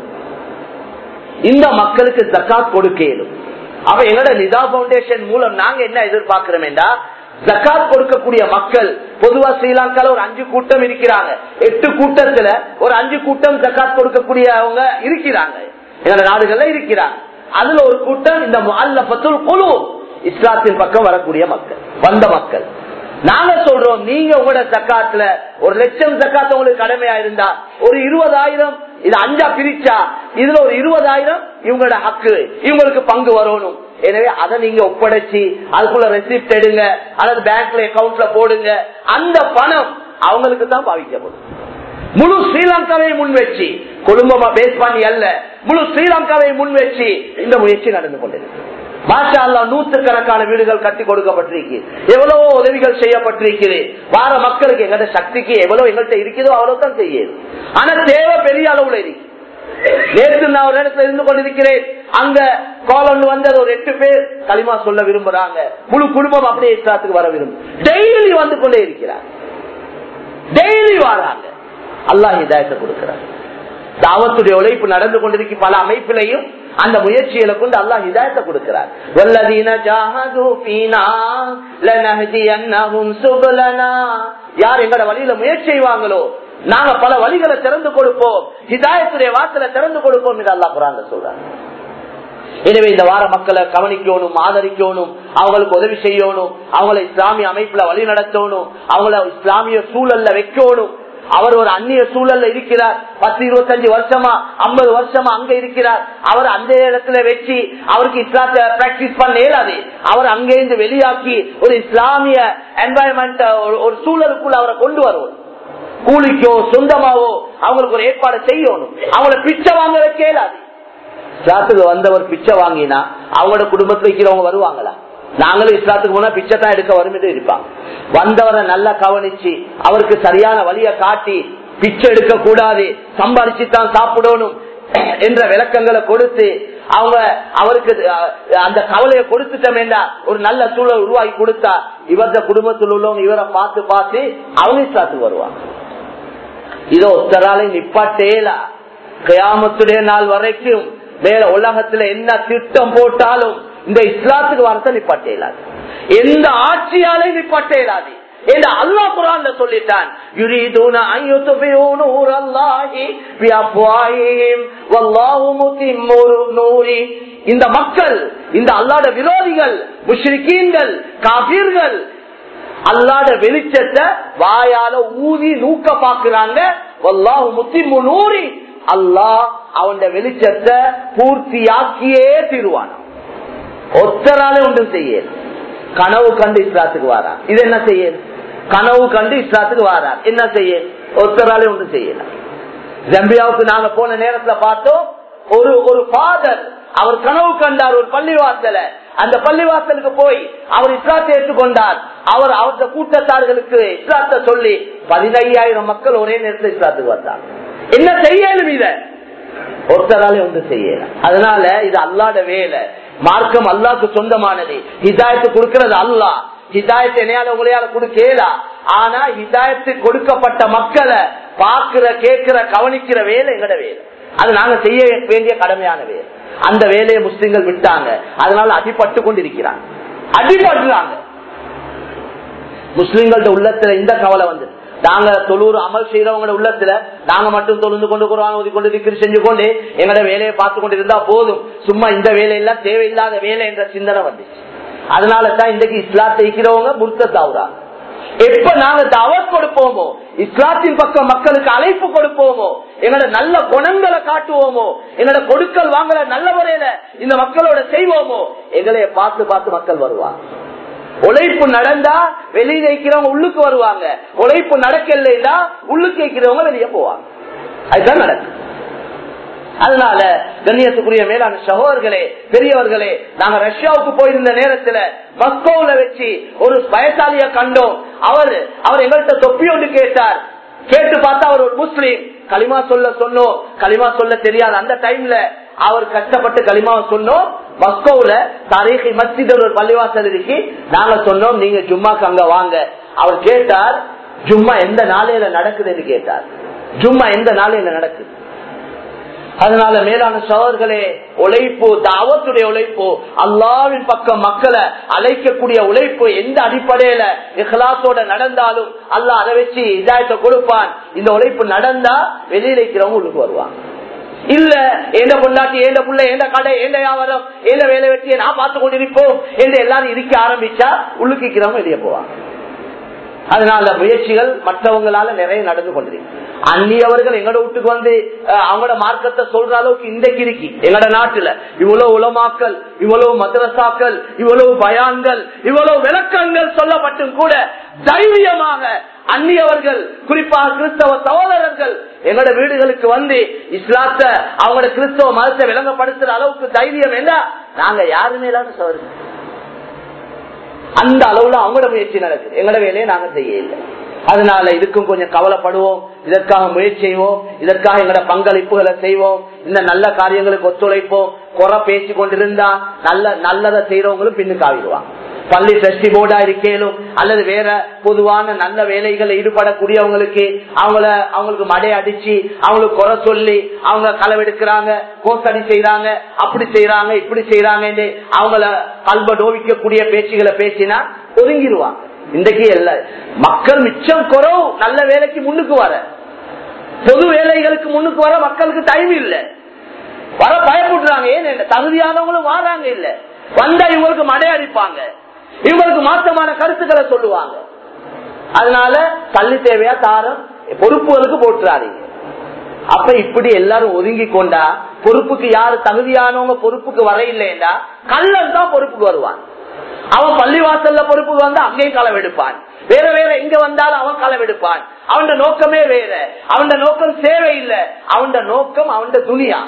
இந்த மக்களுக்கு ஜக்காத் கொடுக்கலும் அவ எங்களோட நிதா பவுண்டேஷன் மூலம் நாங்க என்ன எதிர்பார்க்கிறோம்டா ஜக்காத் கொடுக்கக்கூடிய மக்கள் பொதுவா ஸ்ரீலங்கால ஒரு அஞ்சு கூட்டம் இருக்கிறாங்க எட்டு கூட்டத்துல ஒரு அஞ்சு கூட்டம் ஜக்காத் கொடுக்கக்கூடியவங்க இருக்கிறாங்க எங்களோட நாடுகள்ல இருக்கிறாங்க அதுல ஒரு கூட்டம் இந்த அல்ல பத்துல் குழு இஸ்லாத்தின் பக்கம் வரக்கூடிய மக்கள் வந்த மக்கள் நாங்க சொல்றோம் நீங்க உங்களோட ஜக்காத்துல ஒரு லட்சம் ஜக்காத்து உங்களுக்கு கடமையா இருந்தா ஒரு இருபதாயிரம் இது அஞ்சா பிரிச்சா இதுல ஒரு இருபதாயிரம் இவங்களோட ஹக்கு இவங்களுக்கு பங்கு வரணும் எனவே அதை நீங்க ஒப்படைச்சு அதுக்குள்ள ரெசிப்ட் எடுங்க அல்லது பேங்க்ல அக்கௌண்ட்ல போடுங்க அந்த பணம் அவங்களுக்கு தான் பாவிக்கப்படும் முழு ஸ்ரீலங்காவை முன் வச்சு குடும்பமா பேஸ் பண்ணி அல்ல முழு ஸ்ரீலங்காவை முன் வச்சு இந்த முயற்சி நடந்து கொண்டிருக்கு மாஷா அல்லா நூற்றுக்கணக்கான வீடுகள் கட்டி கொடுக்கப்பட்டிருக்கு எவ்வளவோ உதவிகள் செய்யப்பட்டிருக்கிறது வார மக்களுக்கு எங்கட சக்திக்கு எவ்வளவு எங்கள்கிட்ட இருக்குதோ அவ்வளவு தான் செய்யுது ஆனா தேவை பெரிய அளவுல இருக்கு நேற்று நான் ஒரு இடத்துல இருந்து கொண்டிருக்கிறேன் அங்க காலொண்டு வந்தது ஒரு எட்டு பேர் களிமா சொல்ல விரும்புறாங்க முழு குடும்பம் அப்படியே இஸ்லாத்துக்கு வர விரும்பும் டெய்லி வந்து கொண்டே இருக்கிறார் டெய்லி வராங்க அல்லாஹ் இதாயத்தை கொடுக்கிறார் தாவத்துடைய உழைப்பு நடந்து கொண்டிருக்கு பல அமைப்பிலையும் அந்த முயற்சிகளை கொண்டு அல்லாஹ் ஹிதாயத்தை கொடுக்கிறார் வல்லதீன ஜாஹது ஃபீனா லனஹ்தியன்னஹும் சுபலனா யார் எங்கட வழியில முயற்சி செய்வாங்களோ நாங்க பல வழிகளை திறந்து கொடுப்போம் ஹிதாயத்துடைய வாசலை திறந்து கொடுப்போம் என்று அல்லாஹ் குரான் சொல்றாங்க எனவே இந்த வார மக்களை கவனிக்கணும் ஆதரிக்கணும் அவங்களுக்கு உதவி செய்யணும் அவங்களை இஸ்லாமிய அமைப்புல வழி நடத்தணும் அவங்கள இஸ்லாமிய சூழல்ல வைக்கணும் அவர் ஒரு அந்நிய சூழல்ல இருக்கிறார் பத்து இருபத்தஞ்சு வருஷமா ஐம்பது வருஷமா அங்க இருக்கிறார் அவர் அந்த இடத்துல வச்சு அவருக்கு இஸ்லாத்தை பிராக்டிஸ் பண்ண இயலாது அவர் அங்கிருந்து வெளியாக்கி ஒரு இஸ்லாமிய என்வாயன்மெண்ட் ஒரு சூழலுக்குள்ள அவரை கொண்டு வருவோம் கூலிக்கோ சொந்தமாவோ அவங்களுக்கு ஒரு ஏற்பாடு செய்யணும் அவங்கள பிச்சை வாங்க வைக்க இயலாது இஸ்லாத்துக்கு வந்தவர் பிச்சை வாங்கினா அவங்களோட குடும்பத்துல இருக்கிறவங்க வருவாங்களா நாங்களும் இஸ்லாத்துக்கு போனா பிச்சை தான் எடுக்க வரும் இருப்பாங்க வந்தவரை நல்லா கவனிச்சு அவருக்கு சரியான வழியை காட்டி பிச்சை எடுக்க கூடாது சம்பாதிச்சு தான் சாப்பிடணும் என்ற விளக்கங்களை கொடுத்து அவங்க அவருக்கு அந்த கவலையை கொடுத்துட்டோம் என்றா ஒரு நல்ல சூழல் உருவாக்கி கொடுத்தா இவரது குடும்பத்தில் உள்ளவங்க இவரை பார்த்து பார்த்து அவங்க இஸ்லாத்துக்கு வருவாங்க இதோ ஒத்தராலை நிப்பாட்டேலா கயாமத்துடைய நாள் வரைக்கும் வேற உலகத்துல என்ன திட்டம் போட்டாலும் இந்த இஸ்லாத்துக்கு வார்த்தை நிப்பாட்டேலாது எந்த ஆட்சியாலே நிப்பாட்டேலாது என்று அல்லாஹ் குரான்ல சொல்லிட்டான் யுரீதுன அன் யுத்பிஉ நூரல்லாஹி பிஅஃவாஹிஹிம் வல்லாஹு முத்திம்மு நூரி இந்த மக்கள் இந்த அல்லாஹ்வுடைய விரோதிகள் முஷ்ரிக்கீன்கள் காபீர்கள் அல்லாட வெளிச்சத்தை வாயால ஊதி நூக்க பாக்குறாங்க வல்லாஹு முத்திம்மு நூரி அல்லாஹ் அவன் வெளிச்சத்தை பூர்த்தியாக்கியே தீருவான் ஒத்தராலே ஒன்றும் செய்ய கனவு கண்டு இஸ்லாத்துக்கு வாரார் இது என்ன செய்ய கனவு கண்டு இஸ்லாத்துக்கு வாரார் என்ன செய்ய ஒத்தராலே ஒன்றும் செய்யல ஜம்பியாவுக்கு நாங்க போன நேரத்துல பார்த்தோம் ஒரு ஒரு ஃபாதர் அவர் கனவு கண்டார் ஒரு பள்ளிவாசல அந்த பள்ளிவாசலுக்கு போய் அவர் இஸ்லாத்தை ஏற்றுக்கொண்டார் அவர் அவரது கூட்டத்தார்களுக்கு இஸ்லாத்தை சொல்லி பதினையாயிரம் மக்கள் ஒரே நேரத்தில் இஸ்லாத்துக்கு வந்தார் என்ன செய்யலும் இத ஒருத்தராலே ஒன்று செய்யல அதனால இது அல்லாட வேலை மார்க்கம் அல்லாக்கு சொந்தமானது ஹிதாயத்து கொடுக்கிறது அல்லா ஹிதாயத்தை என்னையால உங்களையால கொடுக்கலா ஆனா ஹிதாயத்து கொடுக்கப்பட்ட மக்களை பாக்குற கேட்கிற கவனிக்கிற வேலை எங்கட வேலை அது நாங்க செய்ய வேண்டிய கடமையான வேலை அந்த வேலையை முஸ்லிம்கள் விட்டாங்க அதனால அடிபட்டு கொண்டிருக்கிறாங்க அடிபடுறாங்க முஸ்லிம்களோட உள்ளத்துல இந்த கவலை வந்து நாங்க தொழுறு அமல் செய்யறவங்க உள்ளத்துல நாங்க மட்டும் தொழுந்து கொண்டு குரான் ஓதி கொண்டு திக்கிரி செஞ்சு கொண்டு எங்களோட வேலையை பார்த்து கொண்டு இருந்தா போதும் சும்மா இந்த வேலையெல்லாம் தேவையில்லாத வேலை என்ற சிந்தனை வந்துச்சு அதனால தான் இன்றைக்கு இஸ்லாத்தை இருக்கிறவங்க முர்த்தாவுறாங்க எப்ப நாங்க தவத் கொடுப்போமோ இஸ்லாத்தின் பக்கம் மக்களுக்கு அழைப்பு கொடுப்போமோ எங்களோட நல்ல குணங்களை காட்டுவோமோ எங்களோட கொடுக்கல் வாங்கல நல்ல முறையில இந்த மக்களோட செய்வோமோ எங்களைய பார்த்து பார்த்து மக்கள் வருவாங்க உழைப்பு நடந்தா வெளியே வைக்கிறவங்க உள்ளுக்கு வருவாங்க உழைப்பு நடக்கலைன்னா உள்ளுக்கு வைக்கிறவங்க வெளியே போவாங்க அதுதான் நடக்கும் அதனால கண்ணியத்துக்குரிய மேலான சகோதரர்களே பெரியவர்களே நாங்க ரஷ்யாவுக்கு போயிருந்த நேரத்துல மஸ்கோவுல வச்சு ஒரு வயசாலிய கண்டோம் அவர் அவர் எங்கள்கிட்ட தொப்பி ஒன்று கேட்டார் கேட்டு பார்த்தா அவர் ஒரு முஸ்லீம் களிமா சொல்ல சொன்னோம் களிமா சொல்ல தெரியாது அந்த டைம்ல அவர் கஷ்டப்பட்டு களிமாவை சொன்னோம் மஸ்கோவுல தாரீகி மஸ்ஜித் ஒரு பள்ளிவாசல் இருக்கு நாங்க சொன்னோம் நீங்க ஜும்மாக்கு அங்க வாங்க அவர் கேட்டார் ஜும்மா எந்த நாளையில நடக்குதுன்னு கேட்டார் ஜும்மா எந்த நாளையில நடக்குது அதனால மேலான சோழர்களே உழைப்பு தாவத்துடைய உழைப்பு அல்லாவின் பக்கம் மக்களை அழைக்கக்கூடிய உழைப்பு எந்த அடிப்படையில இஹ்லாசோட நடந்தாலும் அல்லாஹ் அதை வச்சு இதாயத்தை கொடுப்பான் இந்த உழைப்பு நடந்தா வெளியில இருக்கிறவங்க உள்ளுக்கு வருவாங்க இல்ல எந்த பொண்டாட்டி எந்த புள்ள எந்த கடை எந்த வியாபாரம் எந்த வேலை வெற்றியை நான் பார்த்து கொண்டிருப்போம் என்று எல்லாரும் இருக்க ஆரம்பிச்சா உள்ளுக்கு இருக்கிறவங்க வெளியே போவாங்க அதனால முயற்சிகள் மற்றவங்களால நிறைய நடந்து கொண்டிருக்கு அந்நியவர்கள் எங்களோட வீட்டுக்கு வந்து அஹ், அவங்களோட மார்க்கத்தை சொல்ற அளவுக்கு இன்றைக்கு இருக்கு எங்களோட நாட்டுல இவ்வளவு உலமாக்கள் இவ்வளவு மதரசாக்கள் இவ்வளவு பயான்கள் இவ்வளவு விளக்கங்கள் சொல்லப்பட்டும் கூட தைரியமாக அந்நியவர்கள் குறிப்பாக கிறிஸ்தவ சகோதரர்கள் எங்களோட வீடுகளுக்கு வந்து இஸ்லாத்தை அவங்களோட கிறிஸ்தவ மதத்தை விளங்கப்படுத்துற அளவுக்கு தைரியம் என்ன நாங்க யாருமே இல்லாத சோதரர்கள் அந்த அளவுல அவங்களோட முயற்சி நடக்குது எங்களோட வேலையை நாங்க செய்ய இல்லை அதனால இதுக்கும் கொஞ்சம் கவலைப்படுவோம் இதற்காக முயற்சி செய்வோம் இதற்காக எங்களோட பங்களிப்புகளை செய்வோம் இந்த நல்ல காரியங்களுக்கு ஒத்துழைப்போம் குறை பேசி கொண்டிருந்தா நல்ல நல்லதை செய்யறவங்களும் பின்னுக்கு ஆகிடுவாங்க பள்ளி டிரஸ்டி போர்டா இருக்கேனும் அல்லது வேற பொதுவான நல்ல வேலைகளை ஈடுபடக்கூடியவங்களுக்கு அவங்கள அவங்களுக்கு மடை அடிச்சு அவங்களுக்கு குறை சொல்லி அவங்க களவெடுக்கிறாங்க கோசடி செய்யறாங்க அப்படி செய்யறாங்க இப்படி செய்யறாங்க அவங்கள கல்வ நோவிக்கக்கூடிய பேச்சுகளை பேசினா ஒதுங்கிடுவாங்க இன்றைக்கு இல்ல மக்கள் மிச்சம் குறவு நல்ல வேலைக்கு முன்னுக்கு வர பொது வேலைகளுக்கு முன்னுக்கு வர மக்களுக்கு டைம் இல்ல வர பயப்படுறாங்க ஏன் இல்ல தகுதியானவங்களும் வராங்க இல்ல வந்தா இவங்களுக்கு மடை அடிப்பாங்க இவங்களுக்கு மாற்றமான கருத்துக்களை சொல்லுவாங்க அதனால கல்வி தேவையா தாரம் பொறுப்புகளுக்கு போட்டுறாதீங்க அப்ப இப்படி எல்லாரும் ஒதுங்கி கொண்டா பொறுப்புக்கு யாரு தகுதியானவங்க பொறுப்புக்கு வர இல்லைண்டா கல்லன் தான் பொறுப்புக்கு வருவான் அவன் பள்ளிவாசல்ல பொறுப்புக்கு வந்தா அங்கேயும் களவெடுப்பான் வேற வேற எங்க வந்தாலும் அவன் களவெடுப்பான் அவன் நோக்கமே வேற அவன் நோக்கம் சேவை இல்ல அவன் நோக்கம் அவன் துணியா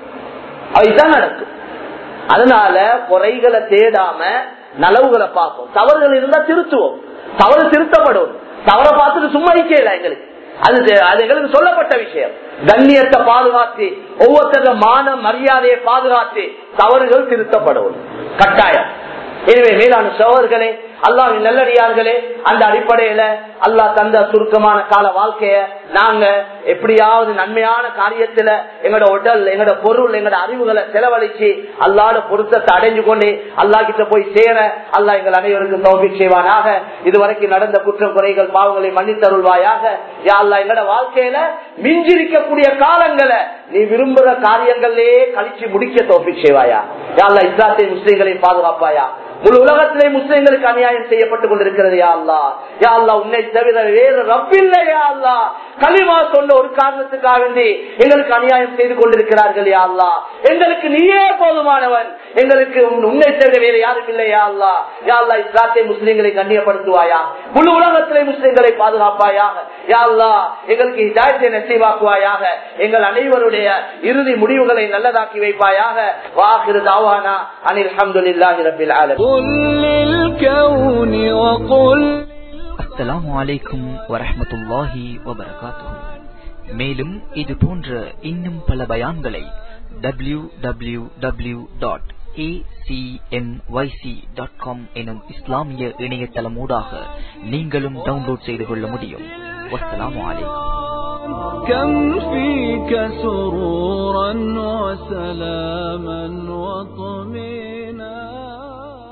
அதுதான் நடக்கும் அதனால குறைகளை தேடாம நலவுகளை பார்ப்போம் தவறுகள் இருந்தா திருத்துவோம் தவறு திருத்தப்படும் தவறை பார்த்துட்டு சும்மா நிக்கல எங்களுக்கு அது அது எங்களுக்கு சொல்லப்பட்ட விஷயம் கண்ணியத்தை பாதுகாத்து ஒவ்வொருத்தர மான மரியாதையை பாதுகாத்து தவறுகள் திருத்தப்படும் கட்டாயம் எனவே மேலான சோழர்களே அல்லாவின் நல்லடியார்களே அந்த அடிப்படையில அல்லாஹ் தந்த சுருக்கமான கால வாழ்க்கைய நாங்க எப்படியாவது நன்மையான காரியத்துல எங்களோட உடல் எங்களோட பொருள் எங்களோட அறிவுகளை செலவழிச்சு அல்லாட பொருத்தத்தை அடைஞ்சு கொண்டு அல்லா கிட்ட போய் சேர அல்லா எங்கள் அனைவருக்கும் தோல்வி செய்வானாக இதுவரைக்கும் நடந்த குற்றம் குறைகள் பாவங்களை மன்னித்தருள்வாயாக யா அல்லா எங்களோட வாழ்க்கையில மிஞ்சிருக்கக்கூடிய காலங்களை நீ விரும்புற காரியங்களே கழிச்சு முடிக்க தோல்வி செய்வாயா யா அல்லா இஸ்லாத்தை முஸ்லீம்களை பாதுகாப்பாயா முழு உலகத்திலே முஸ்லிம்களுக்கு அநியாயம் செய்யப்பட்டுக் கொண்டிருக்கிறது யா அல்லா யா அல்லா உன்னை தவிர வேறு ரப்பில்லை யா அல்லா களிமா சொன்ன ஒரு காரணத்துக்காக வேண்டி எங்களுக்கு அநியாயம் செய்து கொண்டிருக்கிறார்கள் யா அல்லா எங்களுக்கு நீயே போதுமானவன் எங்களுக்கு உன் உன்னை தவிர வேறு யாரும் இல்லை யா அல்லா யா அல்லா இஸ்லாத்தை முஸ்லிம்களை கண்ணியப்படுத்துவாயா முழு உலகத்திலே முஸ்லிம்களை பாதுகாப்பாயாக யா அல்லா எங்களுக்கு இதாயத்தை நெசைவாக்குவாயாக எங்கள் அனைவருடைய இறுதி முடிவுகளை நல்லதாக்கி வைப்பாயாக வாகிரு தாவானா அனில் அஹமதுல்லாஹி ரபில் ஆலமீன் قل للكون وقل அஸ்ஸலாமு அலைக்கும் வரஹ்மத்துல்லாஹி வபரகாத்துஹு மேலும் இது போன்ற இன்னும் பல பயான்களை W W W dot dot com எனும் இஸ்லாமிய இணையதளமூடாக நீங்களும் டவுன்லோட் செய்து கொள்ள முடியும் வஸ்ஸலாமு அலைக்கும் كم فيك سرورا وسلاما وطمئنا